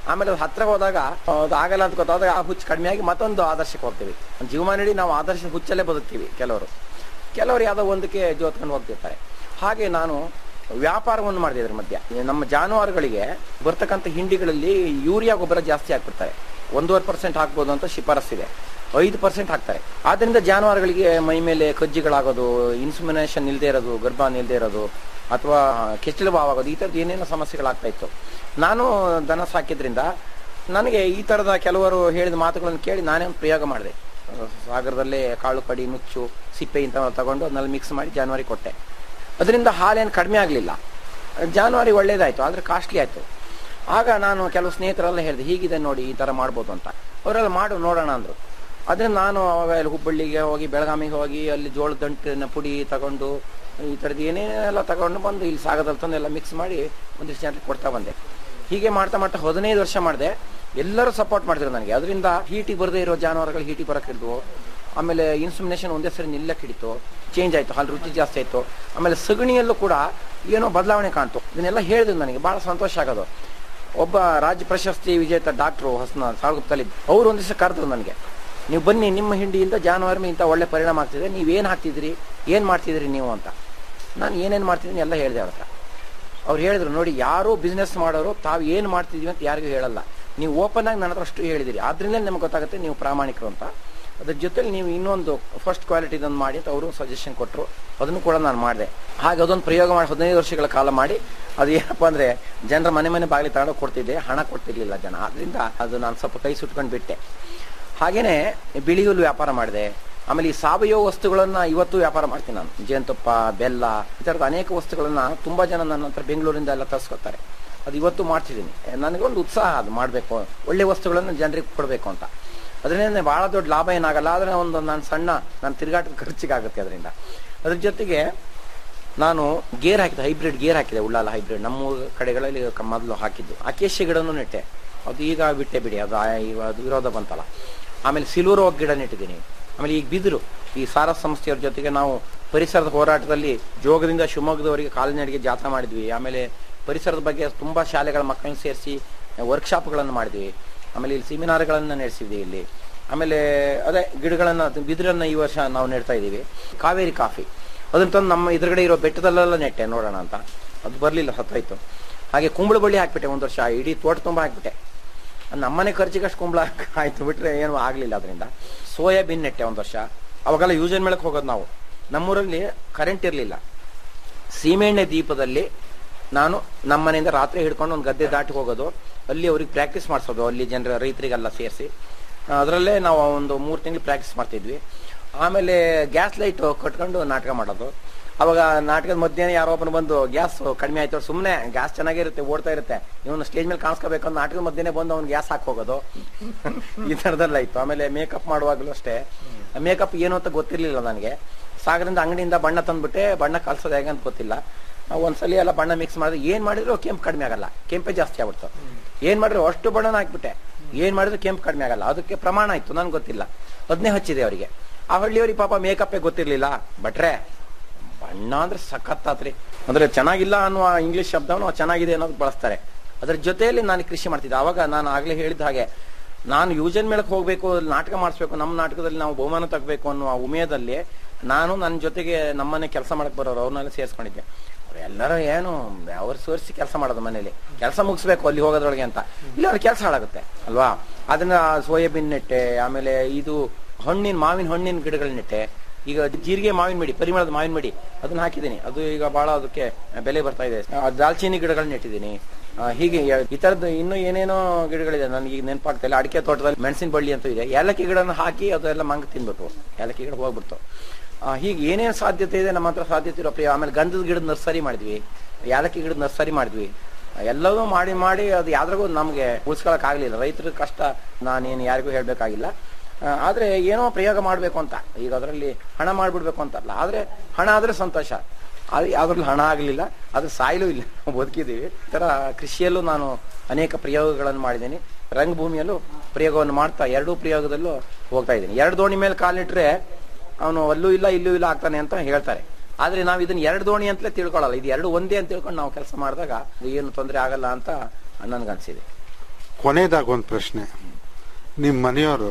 ಆಮೇಲೆ ಅದು ಹತ್ರ ಹೋದಾಗ ಅದು ಆಗಲ್ಲ ಅಂತ ಗೊತ್ತಾದಾಗ ಆ ಹುಚ್ಚು ಕಡಿಮೆ ಆಗಿ ಮತ್ತೊಂದು ಆದರ್ಶಕ್ಕೆ ಹೋಗ್ತೀವಿ ಜೀವಮಾನ ಇಡೀ ನಾವು ಆದರ್ಶ ಹುಚ್ಚಲ್ಲೇ ಬದುಕ್ತೀವಿ ಕೆಲವರು ಕೆಲವರು ಯಾವುದೋ ಒಂದಕ್ಕೆ ಜೋತ್ಕೊಂಡು ಹೋಗ್ತಿರ್ತಾರೆ ಹಾಗೆ ನಾನು ವ್ಯಾಪಾರವನ್ನು ಮಾಡಿದೆ ಇದ್ರ ಮಧ್ಯ ನಮ್ಮ ಜಾನುವಾರುಗಳಿಗೆ ಬರ್ತಕ್ಕಂಥ ಹಿಂಡಿಗಳಲ್ಲಿ ಯೂರಿಯಾ ಗೊಬ್ಬರ ಜಾಸ್ತಿ ಹಾಕ್ಬಿಡ್ತಾರೆ ಒಂದೂವರೆ ಪರ್ಸೆಂಟ್ ಹಾಕ್ಬೋದು ಅಂತ ಶಿಫಾರಸ್ಸಿದೆ ಐದು ಪರ್ಸೆಂಟ್ ಹಾಕ್ತಾರೆ ಆದ್ರಿಂದ ಜಾನುವಾರುಗಳಿಗೆ ಮೈ ಮೇಲೆ ಕಜ್ಜಿಗಳಾಗೋದು ಇನ್ಸುಮಿನೇಷನ್ ಇಲ್ಲದೆ ಇರೋದು ಗರ್ಭ ನಿಲ್ದೇ ಇರೋದು ಅಥವಾ ಕೆಚ್ಚಲು ಬಾವಾಗೋದು ಈ ಥರದ್ದು ಏನೇನೋ ಸಮಸ್ಯೆಗಳಾಗ್ತಾ ಇತ್ತು ನಾನು ದನ ಸಾಕಿದ್ರಿಂದ ನನಗೆ ಈ ಥರದ ಕೆಲವರು ಹೇಳಿದ ಮಾತುಗಳನ್ನು ಕೇಳಿ ನಾನೇ ಒಂದು ಪ್ರಯೋಗ ಮಾಡಿದೆ ಸಾಗರದಲ್ಲೇ ಕಾಳು ಕಡಿ ನುಚ್ಚು ಸಿಪ್ಪೆ ಇಂಥವು ತಗೊಂಡು ಅದನ್ನೆಲ್ಲ ಮಿಕ್ಸ್ ಮಾಡಿ ಜಾನುವಾರಿ ಕೊಟ್ಟೆ ಅದರಿಂದ ಹಾಲೇನು ಕಡಿಮೆ ಆಗಲಿಲ್ಲ ಜಾನುವಾರಿ ಒಳ್ಳೇದಾಯ್ತು ಆದರೆ ಕಾಸ್ಟ್ಲಿ ಆಯಿತು ಆಗ ನಾನು ಕೆಲವು ಸ್ನೇಹಿತರೆಲ್ಲ ಹೇಳಿದೆ ಹೀಗಿದೆ ನೋಡಿ ಈ ಥರ ಮಾಡ್ಬೋದು ಅಂತ ಅವರೆಲ್ಲ ಮಾಡು ನೋಡೋಣ ಅಂದರು ಅದರಿಂದ ನಾನು ಅವಾಗ ಇಲ್ಲಿ ಹುಬ್ಬಳ್ಳಿಗೆ ಹೋಗಿ ಬೆಳಗಾವಿಗೆ ಹೋಗಿ ಅಲ್ಲಿ ಜೋಳದ ದಂಟಿನ ಪುಡಿ ತಗೊಂಡು ಈ ಥರದ್ದು ಏನೇನೆಲ್ಲ ತಗೊಂಡು ಬಂದು ಇಲ್ಲಿ ಸಾಗದಲ್ಲಿ ತಂದು ಎಲ್ಲ ಮಿಕ್ಸ್ ಮಾಡಿ ಒಂದಿಷ್ಟು ಜನರಿಗೆ ಕೊಡ್ತಾ ಬಂದೆ ಹೀಗೆ ಮಾಡ್ತಾ ಮಾಡ್ತಾ ಹದಿನೈದು ವರ್ಷ ಮಾಡಿದೆ ಎಲ್ಲರೂ ಸಪೋರ್ಟ್ ಮಾಡಿದ್ರು ನನಗೆ ಅದರಿಂದ ಹೀಟಿಗೆ ಬರದೇ ಇರೋ ಜಾನುವಾರುಗಳು ಹೀಟಿಗೆ ಬರಕ್ಕೆ ಹಿಡಿದ್ವು ಆಮೇಲೆ ಇನ್ಸುಮಿನೇಷನ್ ಒಂದೇ ಸರಿ ನಿಲ್ಲಕ್ಕೆ ಹಿಡಿತು ಚೇಂಜ್ ಆಯಿತು ಹಾಲು ರುಚಿ ಜಾಸ್ತಿ ಆಯಿತು ಆಮೇಲೆ ಸಗಣಿಯಲ್ಲೂ ಕೂಡ ಏನೋ ಬದಲಾವಣೆ ಕಾಣ್ತು ಇದನ್ನೆಲ್ಲ ಹೇಳಿದ್ರು ನನಗೆ ಭಾಳ ಸಂತೋಷ ಆಗೋದು ಒಬ್ಬ ರಾಜ್ಯ ಪ್ರಶಸ್ತಿ ವಿಜೇತ ಡಾಕ್ಟ್ರು ಹಸ್ನ ಸಾಳ್ಗುಪ್ತಲ್ಲಿ ಅವ್ರು ಒಂದ್ ದಿವಸ ಕರೆದ್ರು ನನಗೆ ನೀವು ಬನ್ನಿ ನಿಮ್ಮ ಹಿಂಡಿಯಿಂದ ಜಾನುವಾರು ಇಂಥ ಒಳ್ಳೆ ಪರಿಣಾಮ ಆಗ್ತಿದೆ ನೀವೇನು ಹಾಕ್ತಿದ್ರಿ ಏನು ಮಾಡ್ತಿದ್ರಿ ನೀವು ಅಂತ ನಾನು ಏನೇನು ಮಾಡ್ತಿದ್ದೀನಿ ಎಲ್ಲ ಹೇಳಿದೆ ಅವ್ರ ಹತ್ರ ಅವ್ರು ಹೇಳಿದ್ರು ನೋಡಿ ಯಾರು ಬಿಸ್ನೆಸ್ ಮಾಡೋರು ತಾವು ಏನು ಮಾಡ್ತಿದೀವಿ ಅಂತ ಯಾರಿಗೂ ಹೇಳಲ್ಲ ನೀವು ಓಪನ್ ಆಗಿ ನನ್ನ ಹತ್ರ ಅಷ್ಟು ಹೇಳಿದಿರಿ ಆದ್ರಿಂದ ನಮ್ಗೆ ಗೊತ್ತಾಗುತ್ತೆ ನೀವು ಪ್ರಾಮಾಣಿಕರು ಅಂತ ಅದ್ರ ಜೊತೆಲಿ ನೀವು ಇನ್ನೊಂದು ಫಸ್ಟ್ ಕ್ವಾಲಿಟಿ ಇದೊಂದು ಮಾಡಿ ಅಂತ ಅವರು ಸಜೆಷನ್ ಕೊಟ್ಟರು ಅದನ್ನು ಕೂಡ ನಾನು ಮಾಡಿದೆ ಹಾಗೆ ಅದೊಂದು ಪ್ರಯೋಗ ಮಾಡಿ ಹದಿನೈದು ವರ್ಷಗಳ ಕಾಲ ಮಾಡಿ ಅದು ಏನಪ್ಪ ಅಂದ್ರೆ ಜನರ ಮನೆ ಮನೆ ಬಾಗಿಲು ತಗೊಂಡು ಕೊಡ್ತಿದ್ದೆ ಹಣ ಕೊಡ್ತಿರ್ಲಿಲ್ಲ ಜನ ಆದ್ರಿಂದ ಅದು ನಾನು ಸ್ವಲ್ಪ ಕೈ ಸುಟ್ಕೊಂಡು ಬಿಟ್ಟೆ ಹಾಗೇನೆ ಬಿಳಿ ಹುಲ್ಲು ವ್ಯಾಪಾರ ಮಾಡಿದೆ ಆಮೇಲೆ ಈ ಸಾವಯವ ವಸ್ತುಗಳನ್ನ ಇವತ್ತು ವ್ಯಾಪಾರ ಮಾಡ್ತೀನಿ ನಾನು ಜೇನುತುಪ್ಪ ಬೆಲ್ಲ ಈ ಥರದ ಅನೇಕ ವಸ್ತುಗಳನ್ನ ತುಂಬಾ ಜನ ನನ್ನ ಹತ್ರ ಬೆಂಗಳೂರಿಂದ ಎಲ್ಲ ತರಿಸ್ಕೊತಾರೆ ಅದು ಇವತ್ತು ಮಾಡ್ತಿದ್ದೀನಿ ನನಗೊಂದು ಉತ್ಸಾಹ ಅದು ಮಾಡಬೇಕು ಒಳ್ಳೆ ವಸ್ತುಗಳನ್ನು ಜನರಿಗೆ ಕೊಡಬೇಕು ಅಂತ ಅದರಿಂದ ಬಹಳ ದೊಡ್ಡ ಲಾಭ ಏನಾಗಲ್ಲ ಆದರೆ ಒಂದು ನಾನು ಸಣ್ಣ ನಾನು ತಿರುಗಾಟದ ಖರ್ಚಿಗಾಗುತ್ತೆ ಅದರಿಂದ ಅದ್ರ ಜೊತೆಗೆ ನಾನು ಗೇರ್ ಹಾಕಿದೆ ಹೈಬ್ರಿಡ್ ಗೇರ್ ಹಾಕಿದೆ ಉಳ್ಳಾಲ ಹೈಬ್ರಿಡ್ ನಮ್ಮ ಕಡೆಗಳಲ್ಲಿ ಕ- ಮೊದಲು ಹಾಕಿದ್ದು ಅಕೇಶಿ ಗಿಡನೂ ನೆಟ್ಟೆ ಅದು ಈಗ ಬಿಟ್ಟೆ ಬಿಡಿ ಅದು ಆ- ಇವ- ಅದು ವಿರೋಧ ಬಂತಲ್ಲ ಆಮೇಲೆ ಸಿಲ್ವರ್ ಓಕ್ ಗಿಡ ನೆಟ್ಟಿದ್ದೀನಿ ಆಮೇಲೆ ಈಗ ಬಿದಿರು ಈ ಸಾರಸ್ ಸಂಸ್ಥೆಯವ್ರ ಜೊತೆಗೆ ನಾವು ಪರಿಸರದ ಹೋರಾಟದಲ್ಲಿ ಜೋಗದಿಂದ ಶಿವಮೊಗ್ಗದವರೆಗೆ ಕಾಲಿನಡಿಗೆ ಜಾಥಾ ಮಾಡಿದ್ವಿ ಆಮೇಲೆ ಪರಿಸರದ ಬಗ್ಗೆ ತುಂಬಾ ಶಾಲೆಗಳ ಮಕ್ಕಳನ್ನ ಸೇರಿಸಿ ವರ್ಕ್ಶಾಪ್ಗಳನ್ನು ಮಾಡಿದ್ವಿ ಆಮೇಲೆ ಇಲ್ಲಿ ಸೆಮಿನಾರ್ಗಳನ್ನು ನಡೆಸಿದ್ವಿ ಇಲ್ಲಿ ಆಮೇಲೆ ಅದೇ ಗಿಡಗಳನ್ನ ಅದು ಬಿದಿರನ್ನ ಈ ವರ್ಷ ನಾವು ನೆಡ್ತಾ ಇದ್ದೀವಿ ಕಾವೇರಿ ಕಾಫಿ ಅದನ್ನ ತಂದು ನಮ್ಮ ಎದುರುಗಡೆ ಇರೋ ಬೆಟ್ಟದಲ್ಲೆಲ್ಲ ನೆಟ್ಟೆ ನೋಡೋಣ ಅಂತ ಅದು ಬರಲಿಲ್ಲ ಸತ್ತಾಯ್ತು ಹಾಗೆ ಕುಂಬಳ ಬಳ್ಳಿ ಹಾಕ್ಬಿಟ್ಟೆ ಒಂದು ವರ್ಷ ಇಡೀ ತೋಟ ತುಂಬ ಹಾಕ್ಬಿಟ್ಟೆ ನಮ್ಮನೆ ಖರ್ಚಿಗೆ ಅಷ್ಟು ಕುಂಬಳ ಆಯ್ತು ಬಿಟ್ರೆ ಏನು ಆಗಲಿಲ್ಲ ಅದರಿಂದ ಸೋಯಾಬೀನ್ ನೆಟ್ಟೆ ಒಂದು ವರ್ಷ ಅವಾಗೆಲ್ಲ ಯೂಸನ್ ಮೇಳಕ್ಕೆ ಹೋಗೋದು ನಾವು ನಮ್ಮೂರಲ್ಲಿ ಕರೆಂಟ್ ಇರಲಿಲ್ಲ ಸೀಮೆಎಣ್ಣೆ ದೀಪದಲ್ಲಿ ನಾನು ನಮ್ಮ ಮನೆಯಿಂದ ರಾತ್ರಿ ಹಿಡ್ಕೊಂಡು ಒಂದು ಗದ್ದೆ ದಾಟಿ ಹೋಗೋದು ಅಲ್ಲಿ ಅವ್ರಿಗೆ ಪ್ರಾಕ್ಟೀಸ್ ಮಾಡಿಸೋದು ಅಲ್ಲಿ ಜನರ ರೈತರಿಗೆಲ್ಲ ಸೇರಿಸಿ ಅದರಲ್ಲೇ ನಾವು ಒಂದು ಮೂರು ತಿಂಗಳು ಪ್ರಾಕ್ಟೀಸ್ ಮಾಡ್ತಿದ್ವಿ ಆಮೇಲೆ ಗ್ಯಾಸ್ ಲೈಟ್ ಕಟ್ಕೊಂಡು ನಾಟಕ ಮಾಡೋದು ಅವಾಗ ನಾಟಕದ ಮಧ್ಯಾಹ್ನ ಯಾರೋ ಒಬ್ಬನು ಬಂದು ಗ್ಯಾಸ್ ಕಡಿಮೆ ಆಯ್ತು ಸುಮ್ಮನೆ ಗ್ಯಾಸ್ ಚೆನ್ನಾಗಿರುತ್ತೆ ಓಡ್ತಾ ಇರುತ್ತೆ ಇವನು ಸ್ಟೇಜ್ ಮೇಲೆ ಕಾಣಿಸ್ಕೋಬೇಕು ಅಂತ ನಾಟಕದ ಮಧ್ಯೆ ಬಂದು ಅವ್ನು ಗ್ಯಾಸ್ ಹಾಕಿ ಹೋಗೋದು ಈ ಥರದೆಲ್ಲ ಇತ್ತು ಆಮೇಲೆ ಮೇಕಪ್ ಮಾಡುವಾಗಲೂ ಅಷ್ಟೇ ಮೇಕಪ್ ಏನು ಅಂತ ಗೊತ್ತಿರಲಿಲ್ಲ ನನಗೆ ಸಾಗರದಿಂದ ಅಂಗಡಿಯಿಂದ ಬಣ್ಣ ತಂದ್ಬಿಟ್ಟೆ ಬಣ್ಣ ಕಲ್ಸೋದು ಹೇಗೆ ಅಂತ ಗೊತ್ತಿಲ್ಲ ನಾವು ಒಂದ್ಸಲಿ ಎಲ್ಲ ಬಣ್ಣ ಮಿಕ್ಸ್ ಮಾಡಿದ್ರೆ ಏನ್ ಮಾಡಿದ್ರು ಕೆಂಪು ಕಡಿಮೆ ಆಗಲ್ಲ ಕೆಂಪೆ ಜಾಸ್ತಿ ಆಗ್ಬಿಡ್ತು ಏನ್ ಮಾಡಿದ್ರು ಅಷ್ಟು ಬಣ್ಣನ ಹಾಕ್ಬಿಟ್ಟೆ ಏನ್ ಮಾಡಿದ್ರು ಕೆಂಪು ಕಡಿಮೆ ಆಗಲ್ಲ ಅದಕ್ಕೆ ಪ್ರಮಾಣ ಇತ್ತು ನನ್ಗೆ ಗೊತ್ತಿಲ್ಲ ಅದನ್ನೇ ಹಚ್ಚಿದೆ ಅವರಿಗೆ ಆ ಹಳ್ಳಿಯವ್ರಿಗೆ ಪಾಪ ಮೇಕಪ್ಪೇ ಗೊತ್ತಿರ್ಲಿಲ್ಲ ಬಟ್ರೆ ಬಣ್ಣ ಅಂದ್ರೆ ಸಖತ್ತಾತ್ರಿ ಅಂದ್ರೆ ಚೆನ್ನಾಗಿಲ್ಲ ಅನ್ನುವ ಇಂಗ್ಲಿಷ್ ಶಬ್ದವನ್ನು ಚೆನ್ನಾಗಿದೆ ಅನ್ನೋದು ಬಳಸ್ತಾರೆ ಅದ್ರ ಜೊತೆಯಲ್ಲಿ ನಾನು ಕೃಷಿ ಮಾಡ್ತಿದ್ದೆ ಅವಾಗ ನಾನು ಆಗ್ಲೇ ಹೇಳಿದ ಹಾಗೆ ನಾನು ಯೂಜನ್ ಮೇಳಕ್ಕೆ ಹೋಗ್ಬೇಕು ನಾಟಕ ಮಾಡಿಸ್ಬೇಕು ನಮ್ಮ ನಾಟಕದಲ್ಲಿ ನಾವು ಬಹುಮಾನ ತಗಬೇಕು ಅನ್ನುವ ಉಮೇದಲ್ಲಿ ನಾನು ನನ್ನ ಜೊತೆಗೆ ನಮ್ಮನೆ ಕೆಲಸ ಮಾಡಕ್ ಬರೋರು ಅವ್ರನ್ನೆಲ್ಲ ಸೇರಿಸ್ಕೊಂಡಿದ್ದೆ ಎಲ್ಲರೂ ಏನು ಅವ್ರು ಸೇರಿಸಿ ಕೆಲಸ ಮಾಡೋದು ಮನೇಲಿ ಕೆಲಸ ಮುಗಿಸ್ಬೇಕು ಅಲ್ಲಿ ಹೋಗೋದ್ರೊಳಗೆ ಅಂತ ಇಲ್ಲ ಅವ್ರ ಕೆಲಸ ಹಾಳಾಗುತ್ತೆ ಅಲ್ವಾ ಅದನ್ನ ಸೋಯಾಬೀನ್ ನೆಟ್ಟೆ ಆಮೇಲೆ ಇದು ಹಣ್ಣಿನ ಮಾವಿನ ಹಣ್ಣಿನ ಗಿಡಗಳ ನೆಟ್ಟೆ ಈಗ ಜೀರಿಗೆ ಮಾವಿನ ಮಿಡಿ ಪರಿಮಳದ ಮಾವಿನ ಮಿಡಿ ಅದನ್ನ ಹಾಕಿದ್ದೀನಿ ಅದು ಈಗ ಬಹಳ ಅದಕ್ಕೆ ಬೆಲೆ ಬರ್ತಾ ಇದೆ ಆ, ದಾಲ್ಚಿನ್ನಿ ಗಿಡಗಳನ್ನ ನೆಟ್ಟಿದ್ದೀನಿ ಆ, ಹೀಗೆ ಯ- ಈ ತರದ್ದು ಇನ್ನೂ ಏನೇನೋ ಗಿಡಗಳಿದೆ ನನಗೆ ಈಗ ನೆನಪಾಗ್ತಾ ಇಲ್ಲ ಅಡಿಕೆ ತೋಟದಲ್ಲಿ ಮೆಣಸಿನ ಬಳ್ಳಿ ಅಂತ ಇದೆ ಏಲಕ್ಕಿ ಗಿಡನ ಹಾಕಿ ಅದೆಲ್ಲ ಮಂಗ ತಿನ್ಬಿಟ್ಟು ಏಲಕ್ಕಿ ಗಿಡ ಹೋಗ್ಬಿಡ್ತು ಆ, ಹೀಗೆ ಏನೇನು ಸಾಧ್ಯತೆ ಇದೆ ನಮ್ಮ ಹತ್ರ ಸಾಧ್ಯತೆ ಇರೋ ಪ್ರಿಯ ಆಮೇಲೆ ಗಂಧದ ಗಿಡದ ನರ್ಸರಿ ಮಾಡಿದ್ವಿ ಏಲಕ್ಕಿ ಗಿಡದ ನರ್ಸರಿ ಮಾಡಿದ್ವಿ ಎಲ್ಲವೂ ಮಾಡಿ ಮಾಡಿ ಅದು ಯಾವ್ದ್ರಾಗೂ ನಮಗೆ ಉಳಿಸ್ಕೊಳಕ್ ಆಗ್ಲಿಲ್ಲ ರೈತರ ಕಷ್ಟ ನಾನೇನು ಯಾರಿಗೂ ಹೇಳ್ಬೇಕಾಗಿಲ್ಲ ಆ, ಆದ್ರೆ ಏನೋ ಪ್ರಯೋಗ ಮಾಡ್ಬೇಕು ಅಂತ ಈಗ ಅದರಲ್ಲಿ ಹಣ ಮಾಡ್ಬಿಡ್ಬೇಕು ಅಂತ ಅಲ್ಲ ಆದ್ರೆ ಹಣ ಆದ್ರೆ ಸಂತೋಷ ಅದು ಯಾವ್ದ್ರಲ್ಲಿ ಹಣ ಆಗಲಿಲ್ಲ ಅದು ಸಾಯಲೂ ಇಲ್ಲ ಬದುಕಿದ್ದೀವಿ ಈ ತರ ಕೃಷಿಯಲ್ಲೂ ನಾನು ಅನೇಕ ಪ್ರಯೋಗಗಳನ್ನು ಮಾಡಿದ್ದೀನಿ ರಂಗಭೂಮಿಯಲ್ಲೂ ಪ್ರಯೋಗವನ್ನು ಮಾಡ್ತಾ ಎರಡೂ ಪ್ರಯೋಗದಲ್ಲೂ ಹೋಗ್ತಾ ಇದ್ದೀನಿ ಎರಡು ದೋಣಿ ಮೇಲೆ ಕಾಲಿಟ್ರೆ ಅವನು ಅಲ್ಲೂ ಇಲ್ಲ ಇಲ್ಲೂ ಇಲ್ಲ ಆಗ್ತಾನೆ ಅಂತ ಹೇಳ್ತಾರೆ ಆದ್ರೆ ನಾವು ಇದನ್ನ ಎರಡು ದೋಣಿ ಅಂತಲೇ ತಿಳ್ಕೊಳ್ಳಲ್ಲ ಇದು ಎರಡು ಒಂದೇ ಅಂತ ತಿಳ್ಕೊಂಡು ನಾವು ಕೆಲಸ ಮಾಡಿದಾಗ ಇದು ಏನು ತೊಂದರೆ ಆಗಲ್ಲ ಅಂತ ನನ್ಗನ್ಸಿದೆ ಕೊನೆಯದಾಗ ಒಂದು ಪ್ರಶ್ನೆ ನಿಮ್ಮ ಮನೆಯವರು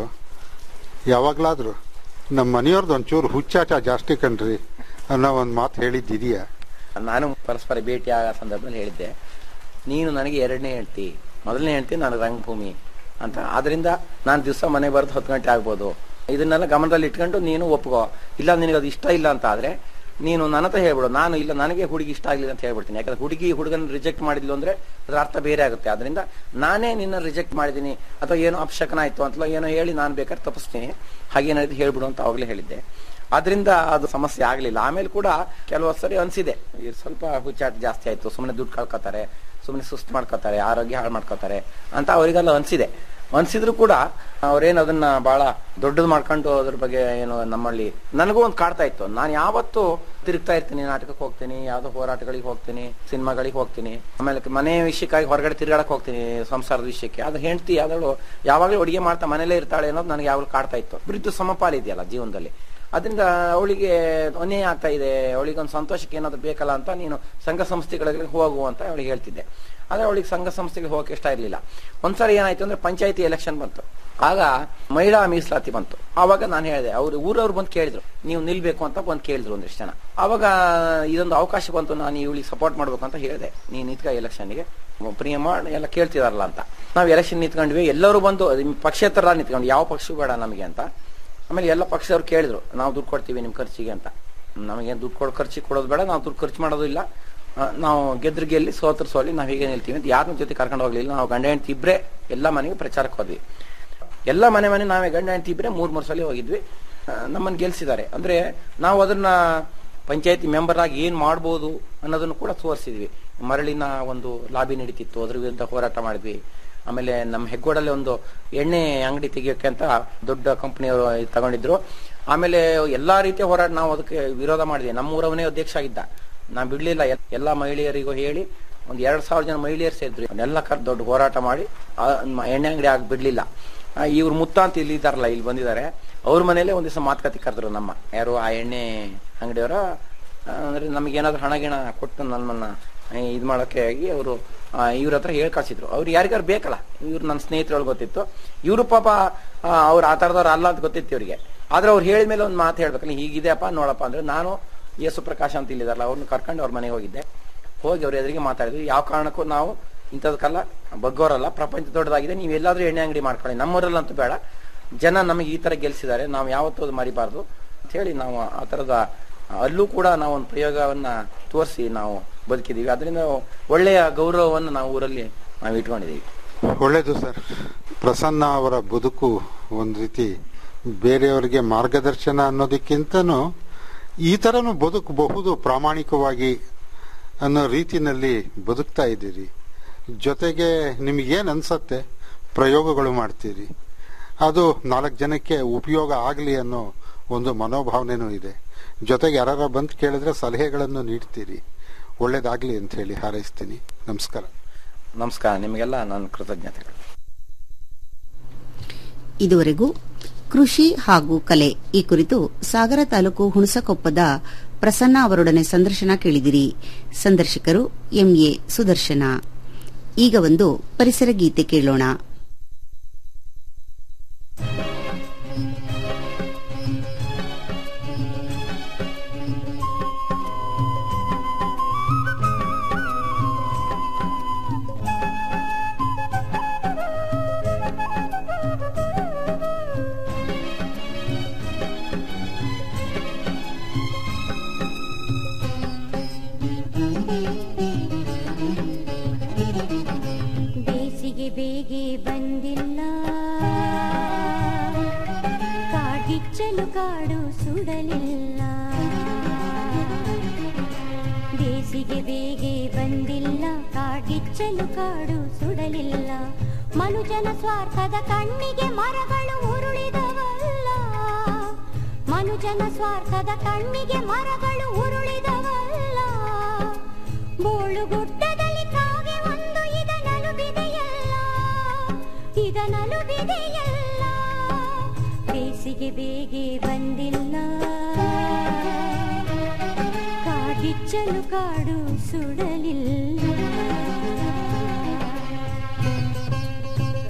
ಯಾವಾಗಲಾದರೂ ನಮ್ಮ ಮನೆಯವ್ರದ್ದು ಒಂಚೂರು ಹುಚ್ಚಾಟ ಜಾಸ್ತಿ ಕಣ್ರಿ ಅನ್ನೋ ಒಂದು ಮಾತು ಹೇಳಿದ್ದಿದೆಯಾ ನಾನು ಪರಸ್ಪರ ಭೇಟಿ ಆಗೋ ಸಂದರ್ಭದಲ್ಲಿ ಹೇಳಿದ್ದೆ ನೀನು ನನಗೆ ಎರಡನೇ ಹೇಳ್ತಿ ಮೊದಲನೇ ಹೇಳ್ತಿ ನಾನು ರಂಗಭೂಮಿ ಅಂತ ಆದ್ರಿಂದ ನಾನು ದಿವಸ ಮನೆ ಬರೋದು ಹತ್ತು ಗಂಟೆ ಆಗ್ಬೋದು ಇದನ್ನೆಲ್ಲ ಗಮನದಲ್ಲಿ ಇಟ್ಕೊಂಡು ನೀನು ಒಪ್ಕೋ ಇಲ್ಲ ನಿನಗೆ ಅದು ಇಷ್ಟ ಇಲ್ಲ ಅಂತ ಆದ್ರೆ ನೀನು ನನ್ನ ಹತ್ರ ಹೇಳ್ಬಿಡು ನಾನು ಇಲ್ಲ ನನಗೆ ಹುಡುಗಿ ಇಷ್ಟ ಆಗಲಿಲ್ಲ ಅಂತ ಹೇಳ್ಬಿಡ್ತೀನಿ ಯಾಕಂದ್ರೆ ಹುಡುಗಿ ಹುಡುಗನ ರಿಜೆಕ್ಟ್ ಮಾಡಿದ್ಲು ಅಂದ್ರೆ ಅದರ ಅರ್ಥ ಬೇರೆ ಆಗುತ್ತೆ ಅದರಿಂದ ನಾನೇ ನಿನ್ನ ರಿಜೆಕ್ಟ್ ಮಾಡಿದ್ದೀನಿ ಅಥವಾ ಏನೋ ಅಪಶಕನ ಆಯ್ತು ಅಂತಲೋ ಏನೋ ಹೇಳಿ ನಾನು ಬೇಕಾದ್ರೆ ತಪ್ಪಿಸ್ತೀನಿ ಹಾಗೇನಾದ್ರು ಹೇಳ್ಬಿಡು ಅಂತ ಅವಾಗಲೇ ಹೇಳಿದ್ದೆ ಅದರಿಂದ ಅದು ಸಮಸ್ಯೆ ಆಗಲಿಲ್ಲ ಆಮೇಲೆ ಕೂಡ ಕೆಲವು ಸರಿ ಅನ್ಸಿದೆ ಇದು ಸ್ವಲ್ಪ ಹುಚ್ಚಾಟ ಜಾಸ್ತಿ ಆಯ್ತು ಸುಮ್ಮನೆ ದುಡ್ಡು ಕಳ್ಕೊತಾರೆ ಸುಮ್ಮನೆ ಸುಸ್ತು ಮಾಡ್ಕೋತಾರೆ ಆರೋಗ್ಯ ಹಾಳು ಮಾಡ್ಕೋತಾರೆ ಅಂತ ಅವರಿಗೆಲ್ಲ ಅನ್ಸಿದೆ ಅನ್ಸಿದ್ರು ಕೂಡ ಅವ್ರೇನು ಅದನ್ನ ಬಹಳ ದೊಡ್ಡದು ಮಾಡ್ಕೊಂಡು ಅದ್ರ ಬಗ್ಗೆ ಏನು ನಮ್ಮಲ್ಲಿ ನನಗೂ ಒಂದು ಕಾಡ್ತಾ ಇತ್ತು ನಾನು ಯಾವತ್ತು ತಿರುಗ್ತಾ ಇರ್ತೀನಿ ನಾಟಕಕ್ಕೆ ಹೋಗ್ತೀನಿ ಯಾವ್ದೋ ಹೋರಾಟಗಳಿಗೆ ಹೋಗ್ತೀನಿ ಸಿನಿಮಾಗಳಿಗೆ ಹೋಗ್ತೀನಿ ಆಮೇಲೆ ಮನೆ ವಿಷಯಕ್ಕಾಗಿ ಹೊರಗಡೆ ತಿರುಗಾಡಕ್ ಹೋಗ್ತೀನಿ ಸಂಸಾರದ ವಿಷಯಕ್ಕೆ ಅದ್ರ ಹೆಂಡತಿ ಯಾವ್ದಳು ಯಾವಾಗಲೂ ಅಡುಗೆ ಮಾಡ್ತಾ ಮನೇಲೇ ಇರ್ತಾಳೆ ಅನ್ನೋದು ನನಗೆ ಯಾವಾಗಲೂ ಕಾಡ್ತಾ ಇತ್ತು ಬಿದ್ದು ಸಮಪಾಲಿದೆಯಲ್ಲ ಜೀವನದಲ್ಲಿ ಅದರಿಂದ ಅವಳಿಗೆ ಅನ್ಯಾಯ ಆಗ್ತಾ ಇದೆ ಅವಳಿಗೆ ಒಂದು ಸಂತೋಷಕ್ಕೆ ಏನಾದ್ರು ಬೇಕಲ್ಲ ಅಂತ ನೀನು ಸಂಘ ಸಂಸ್ಥೆಗಳಿಗೆ ಹೋಗು ಅಂತ ಅವಳಿಗೆ ಹೇಳ್ತಿದ್ದೆ ಆದ್ರೆ ಅವಳಿಗೆ ಸಂಘ ಸಂಸ್ಥೆಗೆ ಹೋಗಕ್ಕೆ ಇಷ್ಟ ಇರಲಿಲ್ಲ ಒಂದ್ಸರಿ ಏನಾಯ್ತು ಅಂದ್ರೆ ಪಂಚಾಯತಿ ಎಲೆಕ್ಷನ್ ಬಂತು ಆಗ ಮಹಿಳಾ ಮೀಸಲಾತಿ ಬಂತು ಆವಾಗ ನಾನು ಹೇಳಿದೆ ಅವ್ರು ಊರವ್ರು ಬಂದು ಕೇಳಿದ್ರು ನೀವು ನಿಲ್ಬೇಕು ಅಂತ ಬಂದು ಕೇಳಿದ್ರು ಒಂದಿಷ್ಟು ಜನ ಆವಾಗ ಇದೊಂದು ಅವಕಾಶ ಬಂತು ನಾನು ಇವಳಿಗೆ ಸಪೋರ್ಟ್ ಮಾಡ್ಬೇಕು ಅಂತ ಹೇಳಿದೆ ನೀನು ನಿಂತ್ಕ ಎಲೆಕ್ಷನ್ಗೆ ಪ್ರಿಯಮ್ಮ ಎಲ್ಲ ಕೇಳ್ತಿದಾರಲ್ಲ ಅಂತ ನಾವು ಎಲೆಕ್ಷನ್ ನಿಂತ್ಕೊಂಡ್ವಿ ಎಲ್ಲರೂ ಬಂದು ಪಕ್ಷೇತರ ನಿಂತ್ಕೊಂಡು ಯಾವ ಪಕ್ಷ ಬೇಡ ನಮಗೆ ಅಂತ ಆಮೇಲೆ ಎಲ್ಲ ಪಕ್ಷದವ್ರು ಕೇಳಿದ್ರು ನಾವು ದುಡ್ಡು ಕೊಡ್ತೀವಿ ನಿಮ್ಮ ಖರ್ಚಿಗೆ ಅಂತ ನಮಗೇನು ದುಡ್ಡು ಕೊಡೋ ಖರ್ಚಿಗೆ ಕೊಡೋದು ಬೇಡ ನಾವು ದುಡ್ಡು ಖರ್ಚು ಮಾಡೋದು ಇಲ್ಲ ಆ, ನಾವು ಗೆದ್ರು ಗೆಲ್ಲಿ ಸೋತ್ರ ಸೋಲಿ ನಾವು ಹೀಗೆ ನಿಲ್ತೀವಿ ಅಂತ ಯಾರನ್ನ ಜೊತೆ ಕರ್ಕೊಂಡು ಹೋಗ್ಲಿಲ್ಲ ನಾವು ಗಂಡ ಹೆಂಡತಿ ಇಬ್ಬರೇ ಎಲ್ಲ ಮನೆಗೆ ಪ್ರಚಾರಕ್ಕೆ ಹೋದ್ವಿ ಎಲ್ಲ ಮನೆ ಮನೆ ನಾವೇ ಗಂಡ ಹೆಂಡತಿ ಇಬ್ಬರೇ ಮೂರ್ ಮೂರು ಸಲ ಹೋಗಿದ್ವಿ ಆ, ನಮ್ಮನ್ನ ಗೆಲ್ಸಿದ್ದಾರೆ ಅಂದ್ರೆ ನಾವು ಅದನ್ನ ಪಂಚಾಯತಿ ಮೆಂಬರ್ ಆಗಿ ಏನ್ ಮಾಡ್ಬೋದು ಅನ್ನೋದನ್ನು ಕೂಡ ತೋರಿಸಿದ್ವಿ ಮರಳಿನ ಒಂದು ಲಾಬಿ ನಡೀತಿತ್ತು ಅದ್ರ ವಿರುದ್ಧ ಹೋರಾಟ ಮಾಡಿದ್ವಿ ಆಮೇಲೆ ನಮ್ಮ ಹೆಗ್ಗೋಡಲ್ಲಿ ಒಂದು ಎಣ್ಣೆ ಅಂಗಡಿ ತೆಗಿಯೋಕೆ ಅಂತ ದೊಡ್ಡ ಕಂಪನಿಯವರು ತಗೊಂಡಿದ್ರು ಆಮೇಲೆ ಎಲ್ಲಾ ರೀತಿಯ ಹೋರಾಟ ನಾವು ಅದಕ್ಕೆ ವಿರೋಧ ಮಾಡಿದ್ವಿ ನಮ್ಮೂರವನೇ ಅಧ್ಯಕ್ಷ ಆಗಿದ್ದ ನಾ ಬಿಡ್ಲಿಲ್ಲ ಎಲ್- ಎಲ್ಲಾ ಮಹಿಳೆಯರಿಗೂ ಹೇಳಿ ಒಂದ್ ಎರಡ್ ಸಾವಿರ ಜನ ಮಹಿಳೆಯರು ಸೇರಿದ್ರು ಅದನ್ನೆಲ್ಲ ಕರ್ ದೊಡ್ಡ ಹೋರಾಟ ಮಾಡಿ ಆ ಮ- ಎಣ್ಣೆ ಅಂಗಡಿ ಆಗಿ ಬಿಡ್ಲಿಲ್ಲ ಆ, ಇವ್ರು ಮುತ್ತ ಅಂತ ಇಲ್ಲಿ ಇದಾರಲ್ಲ ಇಲ್ಲಿ ಬಂದಿದ್ದಾರೆ ಅವ್ರ ಮನೇಲೆ ಒಂದ್ ದಿವಸ ಮಾತುಕತೆ ಕರೆದ್ರು ನಮ್ಮ ಯಾರು ಆ ಎಣ್ಣೆ ಅಂಗಡಿಯವರ ಅಂದ್ರೆ ನಮ್ಗೆ ಏನಾದ್ರು ಹಣ ಗಿಣ ಕೊಟ್ಟು ನನ್ನನ್ನ ಇದು ಮಾಡೋಕೆ ಆಗಿ ಅವರು ಇವ್ರ ಹತ್ರ ಹೇಳ್ ಕಳ್ಸಿದ್ರು ಅವ್ರು ಯಾರಿಗಾರು ಬೇಕಲ್ಲ ಇವ್ರು ನನ್ನ ಸ್ನೇಹಿತರೊಳಗೆ ಗೊತ್ತಿತ್ತು ಇವರು ಪಾಪ ಅವ್ರು ಆ ತರದವ್ರು ಅಲ್ಲ ಅಂತ ಗೊತ್ತಿತ್ತು ಇವ್ರಿಗೆ ಆದ್ರೆ ಅವ್ರು ಹೇಳಿದ ಮೇಲೆ ಒಂದು ಮಾತು ಹೇಳ್ಬೇಕಲ್ಲ ಹೀಗಿದೆಯಪ್ಪ ನೋಡಪ್ಪ ಅಂದ್ರೆ ನಾನು ಯೇಸು ಪ್ರಕಾಶ್ ಅಂತ ಇಲ್ಲಿದಾರಲ್ಲ ಅವ್ರನ್ನ ಕರ್ಕೊಂಡು ಅವ್ರ ಮನೆಗೆ ಹೋಗಿದ್ದೆ ಹೋಗಿ ಅವ್ರ ಎದುರಿಗೆ ಮಾತಾಡಿದ್ವಿ ಯಾವ ಕಾರಣಕ್ಕೂ ನಾವು ಇಂಥದಕ್ಕೆಲ್ಲ ಬಗ್ಗೋರಲ್ಲ ಪ್ರಪಂಚ ದೊಡ್ಡದಾಗಿದೆ ನೀವು ಎಲ್ಲಾದ್ರೂ ಎಣ್ಣೆ ಅಂಗಡಿ ಮಾಡ್ಕೊಳ್ಳಿ ನಮ್ಮೂರಲ್ಲಂತೂ ಬೇಡ ಜನ ನಮಗೆ ಈ ತರ ಗೆಲ್ಸಿದ್ದಾರೆ ನಾವು ಯಾವತ್ತೂ ಅದು ಮರಿಬಾರ್ದು ಅಂತ ಹೇಳಿ ನಾವು ಆ ತರದ ಅಲ್ಲೂ ಕೂಡ ನಾವು ಒಂದು ಪ್ರಯೋಗವನ್ನ ತೋರಿಸಿ ನಾವು ಬದುಕಿದೀವಿ ಅದರಿಂದ ಒಳ್ಳೆಯ ಗೌರವವನ್ನು ನಾವು ಊರಲ್ಲಿ ನಾವು ಇಟ್ಕೊಂಡಿದೀವಿ ಒಳ್ಳೇದು ಸರ್ ಪ್ರಸನ್ನ ಅವರ ಬದುಕು ಒಂದು ರೀತಿ ಬೇರೆಯವರಿಗೆ ಮಾರ್ಗದರ್ಶನ ಅನ್ನೋದಕ್ಕಿಂತನೂ ಈ ಥರನೂ ಬದುಕಬಹುದು ಪ್ರಾಮಾಣಿಕವಾಗಿ ಅನ್ನೋ ರೀತಿನಲ್ಲಿ ಬದುಕ್ತಾ ಇದ್ದೀರಿ ಜೊತೆಗೆ ನಿಮಗೇನು ಅನ್ಸತ್ತೆ ಪ್ರಯೋಗಗಳು ಮಾಡ್ತೀರಿ ಅದು ನಾಲ್ಕು ಜನಕ್ಕೆ ಉಪಯೋಗ ಆಗಲಿ ಅನ್ನೋ ಒಂದು ಮನೋಭಾವನೆನೂ ಇದೆ ಜೊತೆಗೆ ಯಾರು ಬಂದು ಕೇಳಿದ್ರೆ ಸಲಹೆಗಳನ್ನು ನೀಡ್ತೀರಿ ಒಳ್ಳೇದಾಗ್ಲಿ ಅಂತ ಹೇಳಿ ಹಾರೈಸ್ತೀನಿ ನಮಸ್ಕಾರ ನಮಸ್ಕಾರ ನಿಮಗೆಲ್ಲ ನನ್ನ ಕೃತಜ್ಞತೆಗಳು ಇದುವರೆಗೂ ಕೃಷಿ ಹಾಗೂ ಕಲೆ ಈ ಕುರಿತು ಸಾಗರ ತಾಲೂಕು ಹುಣಸಕೊಪ್ಪದ ಪ್ರಸನ್ನ ಅವರೊಡನೆ ಸಂದರ್ಶನ ಕೇಳಿದಿರಿ ಸಂದರ್ಶಕರು ಎಂಎ ಸುದರ್ಶನ ಈಗ ಒಂದು ಪರಿಸರ ಗೀತೆ ಕೇಳೋಣ ಬೇಸಿಗೆ ಬೇಗೆ ಬಂದಿಲ್ಲ ಕಾಡಿಚ್ಚಲು ಕಾಡು ಸುಡಲಿಲ್ಲ ಬೇಸಿಗೆ ಬೇಗೆ ಬಂದಿಲ್ಲ ಕಾಡಿಚ್ಚಲು ಕಾಡು ಸುಡಲಿಲ್ಲ ಮನುಜನ ಸ್ವಾರ್ಥದ ಕಣ್ಣಿಗೆ ಮರಗಳು ಉರುಳಿದವಲ್ಲ ಮನುಜನ ಸ್ವಾರ್ಥದ ಕಣ್ಣಿಗೆ ಮರಗಳು ಉರುಳಿದವಲ್ಲ ಬೋಳುಗುಡ್ಡದಲ್ಲಿ ಕಾಗೆ ಒಂದು ಇದನಲುಬಿದೆಯಲ್ಲ ಇದನಲುಬಿದೆಯಲ್ಲ ಬೇಸಿಗೆ ಬೇಗೆ ಬಂದಿಲ್ಲ ಕಾಡಿಚ್ಚಲು ಕಾಡು ಸುಡಲಿಲ್ಲ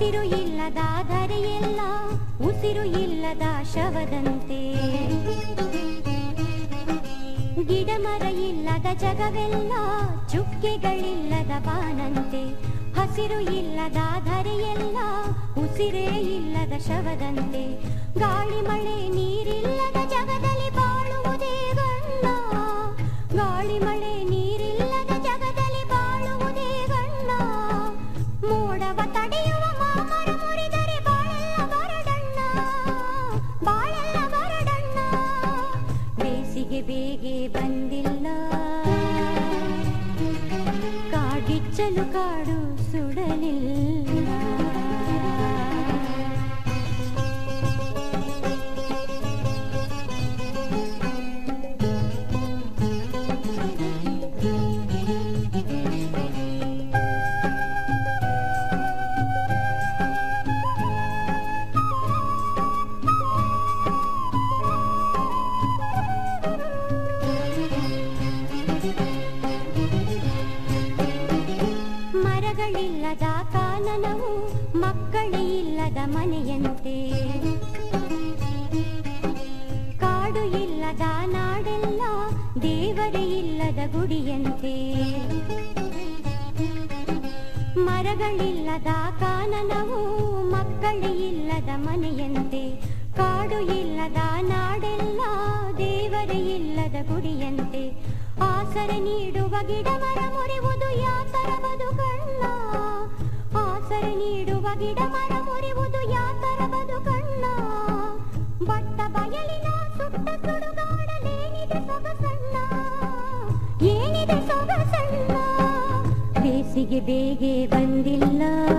ಹಸಿರು ಇಲ್ಲದ ಧರೆಯೆಲ್ಲ ಉಸಿರು ಇಲ್ಲದ ಶವದಂತೆ ಗಿಡ ಮರ ಇಲ್ಲದ ಜಗವೆಲ್ಲ ಚುಕ್ಕೆಗಳಿಲ್ಲದ ಬಾನಂತೆ ಹಸಿರು ಇಲ್ಲದ ಧರೆಯೆಲ್ಲ ಉಸಿರೇ ಇಲ್ಲದ ಶವದಂತೆ ಗಾಳಿ ಮಳೆ ನೀರಿಲ್ಲದ ಜಗದಲ್ಲಿ ಬಾಳುವುದೇ ಗಣ್ಣ ಗಾಳಿ ಮಳೆ ನೀರಿಲ್ಲದ ಜಗದಲ್ಲಿ ಬಾಳುವುದೇ ಗಣ್ಣ ಮೋಡವ ತಡೆಯುವ ಮಾಮರ ಮುರಿದರೆ ಬಾಳೆಲ್ಲ ಬರಡಣ್ಣ ಬಾಳೆಲ್ಲ ಬರಡಣ್ಣ ಬೇಸಿಗೆ ಬೇಗೆ ಬಂದಿಲ್ಲ ಕಾಡಿಚ್ಚಲು ಕಾಡು ಸುಡಲಿಲ್ಲ ಮರಗಳಿಲ್ಲದ ಕಾನನವು ಮಕ್ಕಳೇ ಇಲ್ಲದ ಮನೆಯಂತೆ ಕಾಡು ಇಲ್ಲದ ನಾಡೆಲ್ಲ ದೇವರೇ ಇಲ್ಲದ ಗುಡಿಯಂತೆ ಮರಗಳಿಲ್ಲದ ಕಾನನವು ಮಕ್ಕಳೇ ಇಲ್ಲದ ಮನೆಯಂತೆ ಕಾಡು ಇಲ್ಲದ ನಾಡೆಲ್ಲ ದೇವರೇ ಇಲ್ಲದ ಗುಡಿಯಂತೆ ಆಸರೆ ನೀಡುವ ಗಿಡ ಮರ ಮುರಿವುದು ಯಾತರ ಬದುಕಣ್ಣ ಆಸರೆ ನೀಡುವ ಗಿಡ ಮರ ಮುರಿವುದು ಯಾತರ ಬದುಕಣ್ಣ ಬಟ್ಟ ಬಯಲಿನ ಸುಟ್ಟ ಸುಡುಗಾಡಲೇನಿದೆ ಸೊಗಸಣ್ಣ ಏನಿದೆ ಸೊಗಸಣ್ಣ ಬೇಸಿಗೆ ಬೇಗೆ ಬಂದಿಲ್ಲ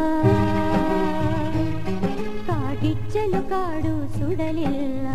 ಕಾಡಿಚ್ಚಲು ಕಾಡು ಸುಡಲಿಲ್ಲ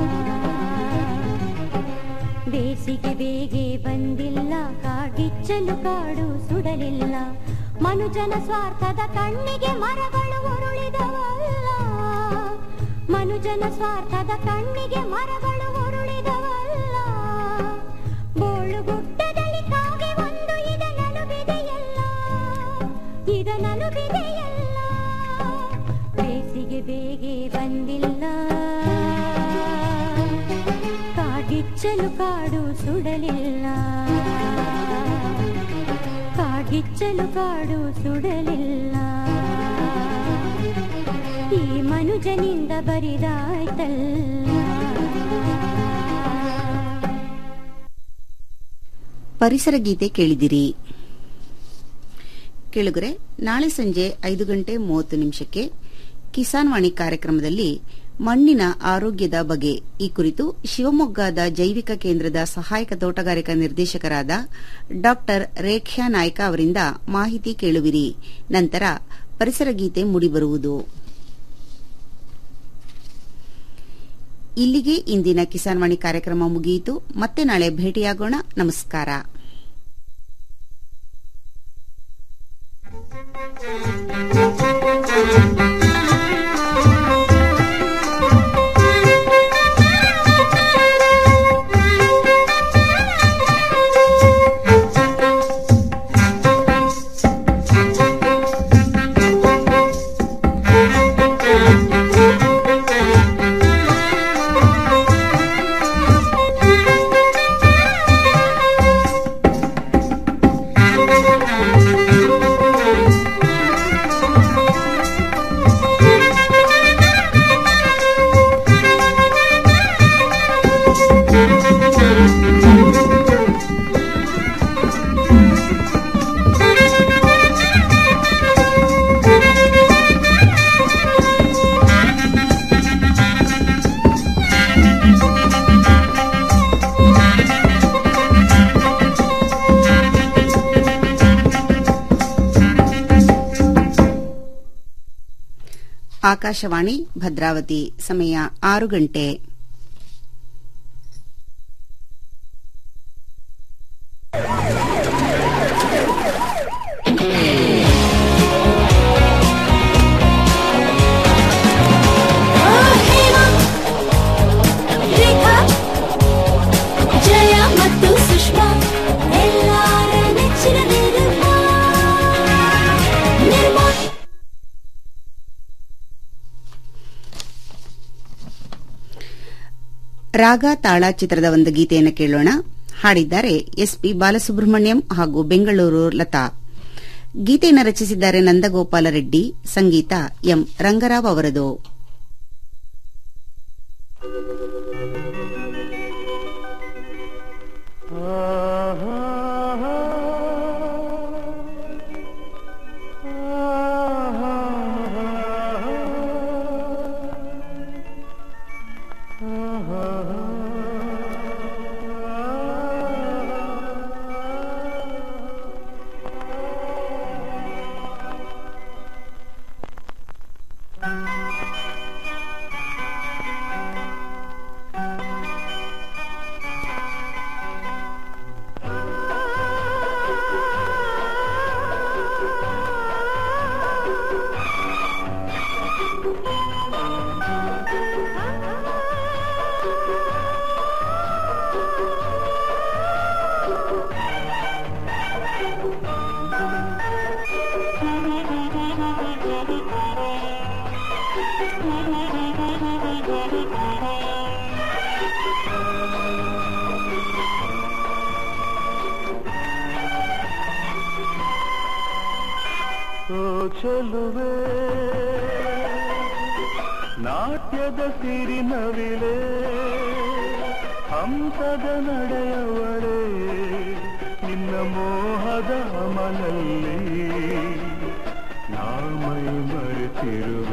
ಬೇಸಿಗೆ ಬೇಗೆ ಬಂದಿಲ್ಲ ಕಾಡಿಚ್ಚಲು ಕಾಡು ಸುಡಲಿಲ್ಲ ಮನುಜನ ಸ್ವಾರ್ಥದ ಕಣ್ಣಿಗೆ ಮರಗಳು ಉರುಳಿದವಲ್ಲ ಮನುಜನ ಸ್ವಾರ್ಥದ ಕಣ್ಣಿಗೆ ಮರಗಳು ಉರುಳಿದವಲ್ಲ ಬೋಳುಗುಡ್ಡದಲ್ಲಿ ಕಾಗೆ ಒಂದು ಇದ ನಲುಬಿದೆಯಲ್ಲ ಇದ ನಲುಬಿದೆಯಲ್ಲ ಬೇಸಿಗೆ ಬೇಗೆ ಬಂದಿಲ್ಲ ಕಾಡಿಚ್ಚಲು ಕಾಡು ಸುಡಲಿಲ್ಲ ಕಾಡಿಚ್ಚಲು ಕಾಡು ಸುಡಲಿಲ್ಲ ಈ ಮನುಜನಿಂದ ಬರಿದಾಯ್ತಲ್ಲ ಪರಿಸರ ಗೀತೆ ಕೇಳಿದಿರಿ ಕೇಳುಗರೆ ನಾಳೆ ಸಂಜೆ ಐದು ಗಂಟೆ ಮೂವತ್ತು ನಿಮಿಷಕ್ಕೆ ಕಿಸಾನ್ ವಾಣಿ ಕಾರ್ಯಕ್ರಮದಲ್ಲಿ ಮಣ್ಣಿನ ಆರೋಗ್ಯದ ಬಗೆ ಈ ಕುರಿತು ಶಿವಮೊಗ್ಗದ ಜೈವಿಕ ಕೇಂದ್ರದ ಸಹಾಯಕ ತೋಟಗಾರಿಕಾ ನಿರ್ದೇಶಕರಾದ ಡಾ ರೇಖ್ಯಾ ನಾಯ್ಕ ಅವರಿಂದ ಮಾಹಿತಿ ಕೇಳುವಿರಿ ನಂತರ ಪರಿಸರ ಗೀತೆ ಮೂಡಿಬರುವುದು ಇಲ್ಲಿಗೆ ಇಂದಿನ ಕಿಸಾನ್ ವಾಣಿ ಕಾರ್ಯಕ್ರಮ ಮುಗಿಯಿತು ಮತ್ತೆ ನಾಳೆ ಭೇಟಿಯಾಗೋಣ ನಮಸ್ಕಾರ ಆಕಾಶವಾಣಿ ಭದ್ರಾವತಿ ಸಮಯ ಆರು ಗಂಟೆ ರೇಖಾ ಜಯ ಮತ್ತು ಸುಷ್ಮಾ ಎಲ್ಲಾರ ನೆಚ್ಚಿನ ನಿರ್ಮಾ ನಿರ್ಮಾ ರಾಗ ತಾಳ ಚಿತ್ರದ ಒಂದು ಗೀತೆಯನ್ನು ಕೇಳೋಣ ಹಾಡಿದ್ದಾರೆ ಎಸ್ಪಿ ಬಾಲಸುಬ್ರಹ್ಮಣ್ಯಂ ಹಾಗೂ ಬೆಂಗಳೂರು ಲತಾ ಗೀತೆಯನ್ನು ರಚಿಸಿದ್ದಾರೆ ನಂದಗೋಪಾಲ ರೆಡ್ಡಿ ಸಂಗೀತ ಎಂ ರಂಗರಾವ್ ಅವರದು ಚೆಲುವೆ ನಾಟ್ಯದ ಸಿರಿನವಿಲೆ ಹಂಸದ ನಡೆಯವಳೆ ನಿನ್ನ ಮೋಹದ ಅಮಲಲ್ಲಿ ನಾಮೈ ಮರೆತಿರುವೆ